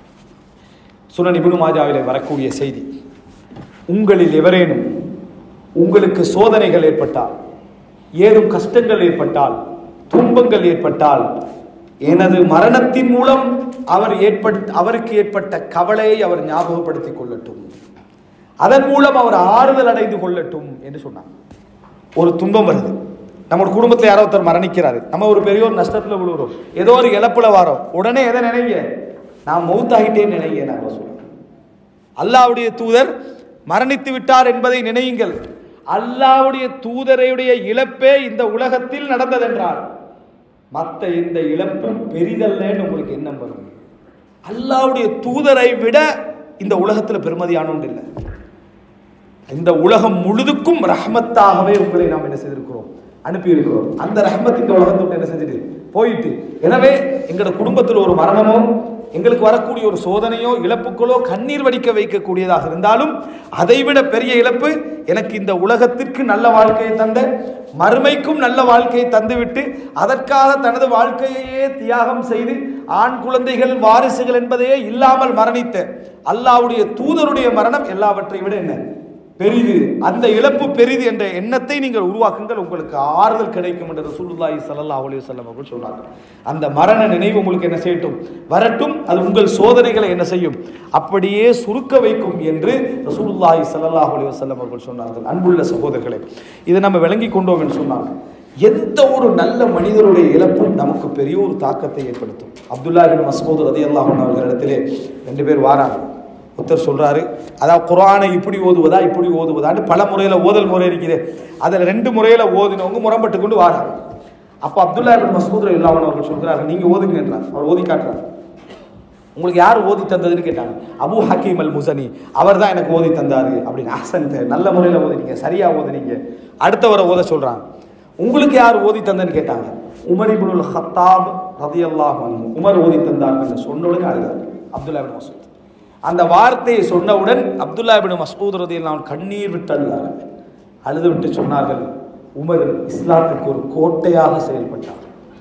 Speaker 1: சுனன் இப்னு மாஜாவிலே வரக்கூடிய செய்தி உங்களில் எவரேனும் உங்களுக்கு சோதனைகள் ஏற்பட்டால் ஏதும் கஷ்டங்கள் ஏற்பட்டால் துன்பங்கள் ஏற்பட்டால் எனது மரணத்தின் மூலம் அவர் ஏற்பட் அவருக்கு ஏற்பட்ட கவலையை அவர் ஞாபகப்படுத்திக் கொள்ளட்டும் அதன் மூலம் அவர் ஆறுதல் அடைந்து கொள்ளட்டும் என்று சொன்னார் ஒரு துன்பம் வருது நம்ம குடும்பத்தில் யாரோ ஒருத்தர் மரணிக்கிறாரு நம்ம ஒரு பெரிய ஒரு நஷ்டத்தில் விழுகிறோம் ஏதோ ஒரு இழப்புல வாரோம் உடனே எதை நினைங்க நான் மௌத்தாகிட்டேன்னு நினைங்க நான் சொல்லுவேன் அல்லாவுடைய தூதர் மரணித்து விட்டார் என்பதை நினையுங்கள் அல்லாவுடைய தூதரையுடைய இழப்பே இந்த உலகத்தில் நடந்ததென்றால் மற்ற எந்த இழப்பும் பெரிதல்லன்னு உங்களுக்கு எண்ணம் வரும் அல்லாவுடைய தூதரை விட இந்த உலகத்தில் பெருமதியான ஒன்று இல்லை இந்த உலகம் முழுதுக்கும் ரஹமத்தாகவே உங்களை நாம் என்ன செய்திருக்கிறோம் அனுப்பி இருக்கிறோம் அந்த ரஹமத் இந்த உலகத்தை விட்டு என்ன செஞ்சுட்டு போயிட்டு எனவே எங்களோட குடும்பத்தில் ஒரு மரணமோ எங்களுக்கு வரக்கூடிய ஒரு சோதனையோ இழப்புகளோ கண்ணீர் வடிக்க வைக்கக்கூடியதாக இருந்தாலும் அதைவிட பெரிய இழப்பு எனக்கு இந்த உலகத்திற்கு நல்ல வாழ்க்கையை தந்த மறுமைக்கும் நல்ல வாழ்க்கையை தந்துவிட்டு அதற்காக தனது வாழ்க்கையையே தியாகம் செய்து ஆண் குழந்தைகள் வாரிசுகள் என்பதையே இல்லாமல் மரணித்த அல்லாவுடைய தூதருடைய மரணம் எல்லாவற்றை விட என்ன பெரிது அந்த இழப்பு பெரிது என்ற எண்ணத்தை நீங்கள் உருவாக்குங்கள் உங்களுக்கு ஆறுதல் கிடைக்கும் என்று ரசூலுல்லாஹி ஸல்லல்லாஹு அலைஹி வஸல்லம் அவர்கள் சொன்னார்கள் அந்த மரண நினைவு உங்களுக்கு என்ன செய்யட்டும் வரட்டும் அது உங்கள் சோதனைகளை என்ன செய்யும் அப்படியே சுருக்க வைக்கும் என்று ரசூலுல்லாஹி ஸல்லல்லாஹு அலைஹி வஸல்லம் அவர்கள் சொன்னார்கள் அன்புள்ள சகோதரர்களே இதை நம்ம விளங்கி கொண்டோம் என்று சொன்னாங்க எந்த ஒரு நல்ல மனிதருடைய இழப்பும் நமக்கு பெரிய ஒரு தாக்கத்தை ஏற்படுத்தும் அப்துல்லா பின் மஸ்மூத் ரதியல்லாஹு அன்ஹு அவர்களிடத்திலே ரெண்டு பேர் வாராங்க ஒருத்தர் சொல்றாரு அதாவது குரானை இப்படி ஓதுவதா இப்படி ஓதுவதான்னு பல முறையில் ஓதல் முறை இருக்குது அதில் ரெண்டு முறையில் ஓதினவங்க முரம்பட்டு கொண்டு வாராங்க அப்போ அப்துல்லா பின் மசூத் இல்லாமல் அவர்கள் சொல்கிறாரு நீங்கள் ஓதுங்கன்றார் அவர் ஓதி காட்டுறாரு உங்களுக்கு யார் ஓதி தந்ததுன்னு கேட்டாங்க அபு ஹக்கீம் அல் முசனி அவர் தான் எனக்கு ஓதி தந்தாரு அப்படின்னு ஹசன் நல்ல முறையில் ஓதுனீங்க சரியா ஓதுனீங்க அடுத்தவரை ஓத சொல்றாங்க உங்களுக்கு யார் ஓதி தந்தன்னு கேட்டாங்க உமர் இப்னுல் ஹத்தாப் ரதியல்லாஹு அன்ஹு உமர் ஓதி தந்தார்கள் சொன்ன உடனே அழுதார் அப்துல்லா பின் மசூத் அந்த வார்த்தையை சொன்னவுடன் அப்துல்லா பின் மசூத் ரதியல்லாஹு அன்ஹு கண்ணீர் விட்டு அழுதார்கள் அழுது விட்டு சொன்னார்கள் உமர் இஸ்லாத்துக்கு ஒரு கோட்டையாக செயல்பட்டார்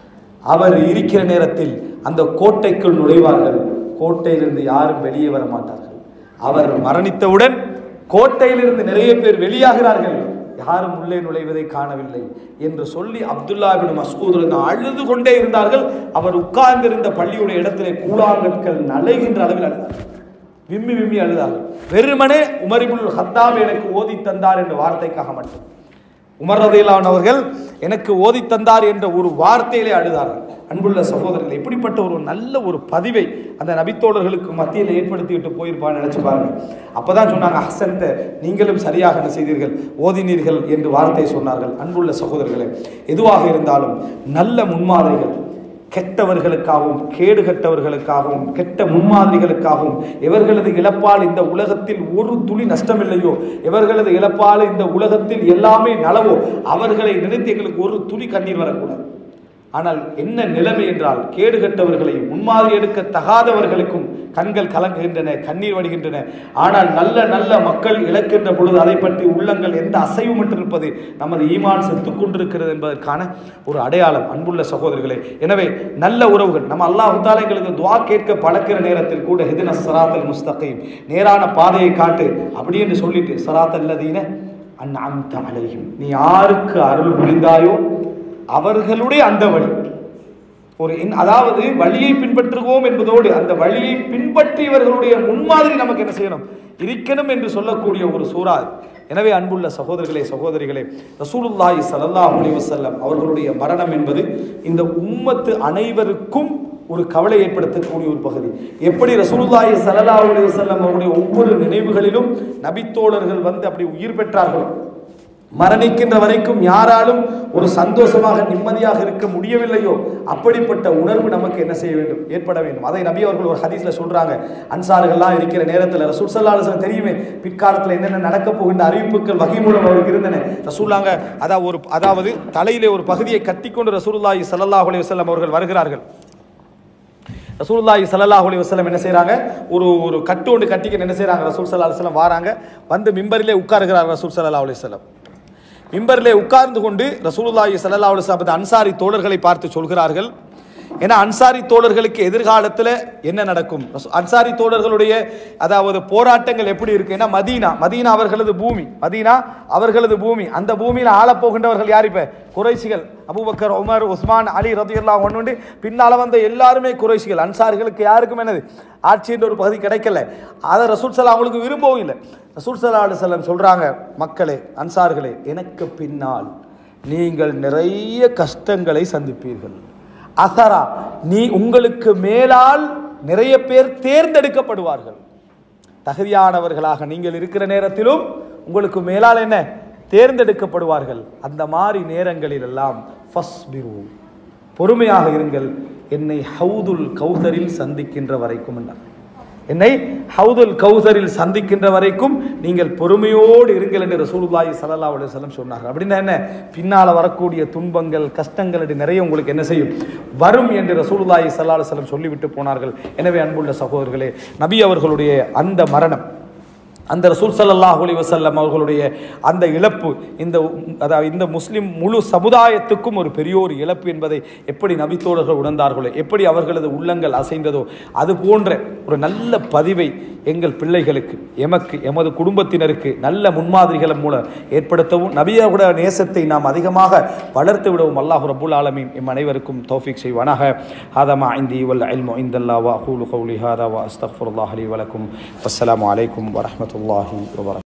Speaker 1: அவர் இருக்கிற நேரத்தில் அந்த கோட்டைக்குள் நுழைவார்கள் கோட்டையிலிருந்து யாரும் வெளியே வர மாட்டார்கள் அவர் மரணித்தவுடன் கோட்டையிலிருந்து நிறைய பேர் வெளியாகிறார்கள் யாரும் உள்ளே நுழைவதை காணவில்லை என்று சொல்லி அப்துல்லா பின் மஸ்கூத் அழுது கொண்டே இருந்தார்கள் அவர் உட்கார்ந்திருந்த பள்ளியுடைய இடத்திலே கூழாங்கற்கள் நலைகின்ற அளவில் அழுதார்கள் விம்மி விம்மி அழுதார்கள் வெறுமனே உமரிபுல் ஹத்தாப் எனக்கு ஓதி தந்தார் என்ற வார்த்தைக்காக மட்டும் உமர் ரதையிலான் அவர்கள் எனக்கு ஓதி தந்தார் என்ற ஒரு வார்த்தையிலே அழுதார்கள் அன்புள்ள சகோதரர்கள் எப்படிப்பட்ட ஒரு நல்ல ஒரு பதிவை அந்த நபித்தோழர்களுக்கு மத்தியில் ஏற்படுத்திவிட்டு போயிருப்பான்னு நினைச்சு பாருங்க அப்பதான் சொன்னாங்க ஹசன்த நீங்களும் சரியாக என்ன செய்தீர்கள் ஓதினீர்கள் என்று வார்த்தை சொன்னார்கள் அன்புள்ள சகோதரர்களே எதுவாக இருந்தாலும் நல்ல முன்மாதிரிகள் கெட்டவர்களுக்காகவும் கேடு கெட்டவர்களுக்காகவும் கெட்ட முன்மாதிரிகளுக்காகவும் எவர்களது இழப்பால் இந்த உலகத்தில் ஒரு துளி நஷ்டமில்லையோ எவர்களது இழப்பால் இந்த உலகத்தில் எல்லாமே நலவோ அவர்களை நினைத்து எங்களுக்கு ஒரு துளி கண்ணீர் வரக்கூடாது ஆனால் என்ன நிலைமை என்றால் கேடுகட்டவர்களையும் முன்மாதிரி எடுக்க தகாதவர்களுக்கும் கண்கள் கலங்குகின்றன கண்ணீர் வடிகின்றன ஆனால் நல்ல நல்ல மக்கள் இழக்கின்ற பொழுது அதை பற்றி உள்ளங்கள் எந்த அசைவுமற்றிருப்பது நமது ஈமான் செத்துக் கொண்டிருக்கிறது என்பதற்கான ஒரு அடையாளம் அன்புள்ள சகோதரர்களே எனவே நல்ல உறவுகள் நம்ம அல்லாஹ் தாலா எங்களுக்கு துவா கேட்க பழக்கிற நேரத்தில் கூட ஹிதின சராத்தல் முஸ்தகையும் நேரான பாதையை காட்டு அப்படி என்று சொல்லிட்டு சராத் அல்லதீன அந்நாந்த அலையும் நீ யாருக்கு அருள் புரிந்தாயோ அவர்களுடைய அந்த வழி ஒரு இன்- அதாவது வழியை பின்பற்றுவோம் என்பதோடு அந்த வழியை பின்பற்றியவர்களுடைய முன்மாதிரி நமக்கு என்ன செய்யணும் இருக்கணும் என்று சொல்லக்கூடிய ஒரு சூறா இது. எனவே அன்புள்ள சகோதரர்களே சகோதரிகளே ரசூலுல்லாஹி ஸல்லல்லாஹு அலைஹி வஸல்லம் அவர்களுடைய மரணம் என்பது இந்த உம்மத்து அனைவருக்கும் ஒரு கவலை ஏற்படுத்தக்கூடிய ஒரு பகுதி எப்படி ரசூலுல்லாஹி ஸல்லல்லாஹு அலைஹி வஸல்லம் அவருடைய ஒவ்வொரு நினைவுகளிலும் நபித்தோழர்கள் வந்து அப்படி உயிர் பெற்றார்களோ மரணிக்கின்ற வரைக்கும் யாராலும் ஒரு சந்தோஷமாக நிம்மதியாக இருக்க முடியவில்லையோ அப்படிப்பட்ட உணர்வு நமக்கு என்ன செய்ய வேண்டும் ஏற்பட வேண்டும் அதை நபி அவர்கள் ஒரு ஹதீஸ்ல சொல்றாங்க அன்சார்கள்லாம் இருக்கிற நேரத்தில் ரசூல் ஸல்லல்லாஹு அலைஹி வஸல்லம் தெரியுமே பிற்காலத்தில் என்னென்ன நடக்க போகின்ற அறிவிப்புகள் வகை மூலம் அவருக்கு இருந்தன ரசூல்லாங்க அதாவது ஒரு அதாவது தலையிலே ஒரு பகுதியை கட்டிக்கொண்டு ரசூலுல்லாஹி ஸல்லல்லாஹு அலைஹி வஸல்லம் அவர்கள் வருகிறார்கள் ரசூலுல்லாஹி ஸல்லல்லாஹு அலைஹி வஸல்லம் என்ன செய்றாங்க ஒரு ஒரு கட்டு ஒன்று கட்டிக்க என்ன செய்றாங்க ரசூல் ஸல்லல்லாஹு அலைஹி வஸல்லம் வாராங்க வந்து மிம்பரிலே உட்காருகிறார் ரசூல் ஸல்லல்லாஹு அலைஹி வஸல்லம் மிம்பரிலே உட்கார்ந்து கொண்டு ரசூலுல்லாஹி ஸல்லல்லாஹு அலைஹி வஸல்லம் அன்சாரி தோழர்களை பார்த்து சொல்கிறார்கள் ஏன்னா அன்சாரி தோழர்களுக்கு எதிர்காலத்தில் என்ன நடக்கும் ரசூ- அன்சாரி தோழர்களுடைய அதாவது போராட்டங்கள் எப்படி இருக்கு ஏன்னா மதீனா மதீனா அவர்களது பூமி மதீனா அவர்களது பூமி அந்த பூமியில் ஆளப் போகின்றவர்கள் யார் இப்ப குறைசிகள் அபூபக்கர் உமர் உஸ்மான் அலி ரதியெல்லாம் ஒன்று பின்னால வந்த எல்லாருமே குறைசிகள் அன்சாரிகளுக்கு யாருக்கும் என்னது ஆட்சின்ற ஒரு பகுதி கிடைக்கல அதை ரசூல் சலா அவங்களுக்கு விரும்பவும் இல்லை ரசூல் சல்லா அலுவலம் சொல்றாங்க மக்களே அன்சார்களே எனக்கு பின்னால் நீங்கள் நிறைய கஷ்டங்களை சந்திப்பீர்கள் அசரா நீ உங்களுக்கு மேலால் நிறைய பேர் தேர்ந்தெடுக்கப்படுவார்கள் தகுதியானவர்களாக நீங்கள் இருக்கிற நேரத்திலும் உங்களுக்கு மேலால் என்ன தேர்ந்தெடுக்கப்படுவார்கள் அந்த மாதிரி நேரங்களில் எல்லாம் ஃபஸ்பிரு பொறுமையாக இருங்கள் என்னை ஹவுதுல் கௌதரில் சந்திக்கின்ற வரைக்கும் என்றார் என்னை ஹவுதுல் கௌசரில் சந்திக்கின்ற வரைக்கும் நீங்கள் பொறுமையோடு இருங்கள் என்று ரசூலுல்லாஹி ஸல்லல்லாஹு அலைஹி வஸல்லம் சொன்னார்கள் அப்படின்னா என்ன பின்னால வரக்கூடிய துன்பங்கள் கஷ்டங்கள் அப்படி நிறைய உங்களுக்கு என்ன செய்யும் வரும் என்று ரசூலுல்லாஹி ஸல்லல்லாஹு அலைஹி வஸல்லம் சொல்லிவிட்டு போனார்கள் எனவே அன்புள்ள சகோதரர்களே நபி அவர்களுடைய அந்த மரணம் அந்த ரசூல் ஸல்லல்லாஹு அலைஹி வஸல்லம் அவர்களுடைய அந்த இழப்பு இந்த அதாவது இந்த முஸ்லிம் முழு சமுதாயத்துக்கும் ஒரு பெரிய ஒரு இழப்பு என்பதை எப்படி நபித்தோழர்கள் உணர்ந்தார்களோ எப்படி அவர்களது உள்ளங்கள் அசைந்ததோ அது போன்ற ஒரு நல்ல பதிவை எங்கள் பிள்ளைகளுக்கு எமக்கு எமது குடும்பத்தினருக்கு நல்ல முன்மாதிரிகள் மூலம் ஏற்படுத்தவும் நபியோட நேசத்தை நாம் அதிகமாக வளர்த்து விடவும் அல்லாஹ் ரபுல் ஆலமீன் எம் அனைவருக்கும் தௌஃபீக் செய்வானாக ஹாதமா இந்தி வல் இல்மு இந்தல்லா வா அகூலு கௌலி ஹாதா வா அஸ்தக்ஃபிருல்லாஹ் லி வலக்கும் அஸ்ஸலாமு அலைக்கும் வரஹ்மத்துல்லாஹி வபரகாத்துஹு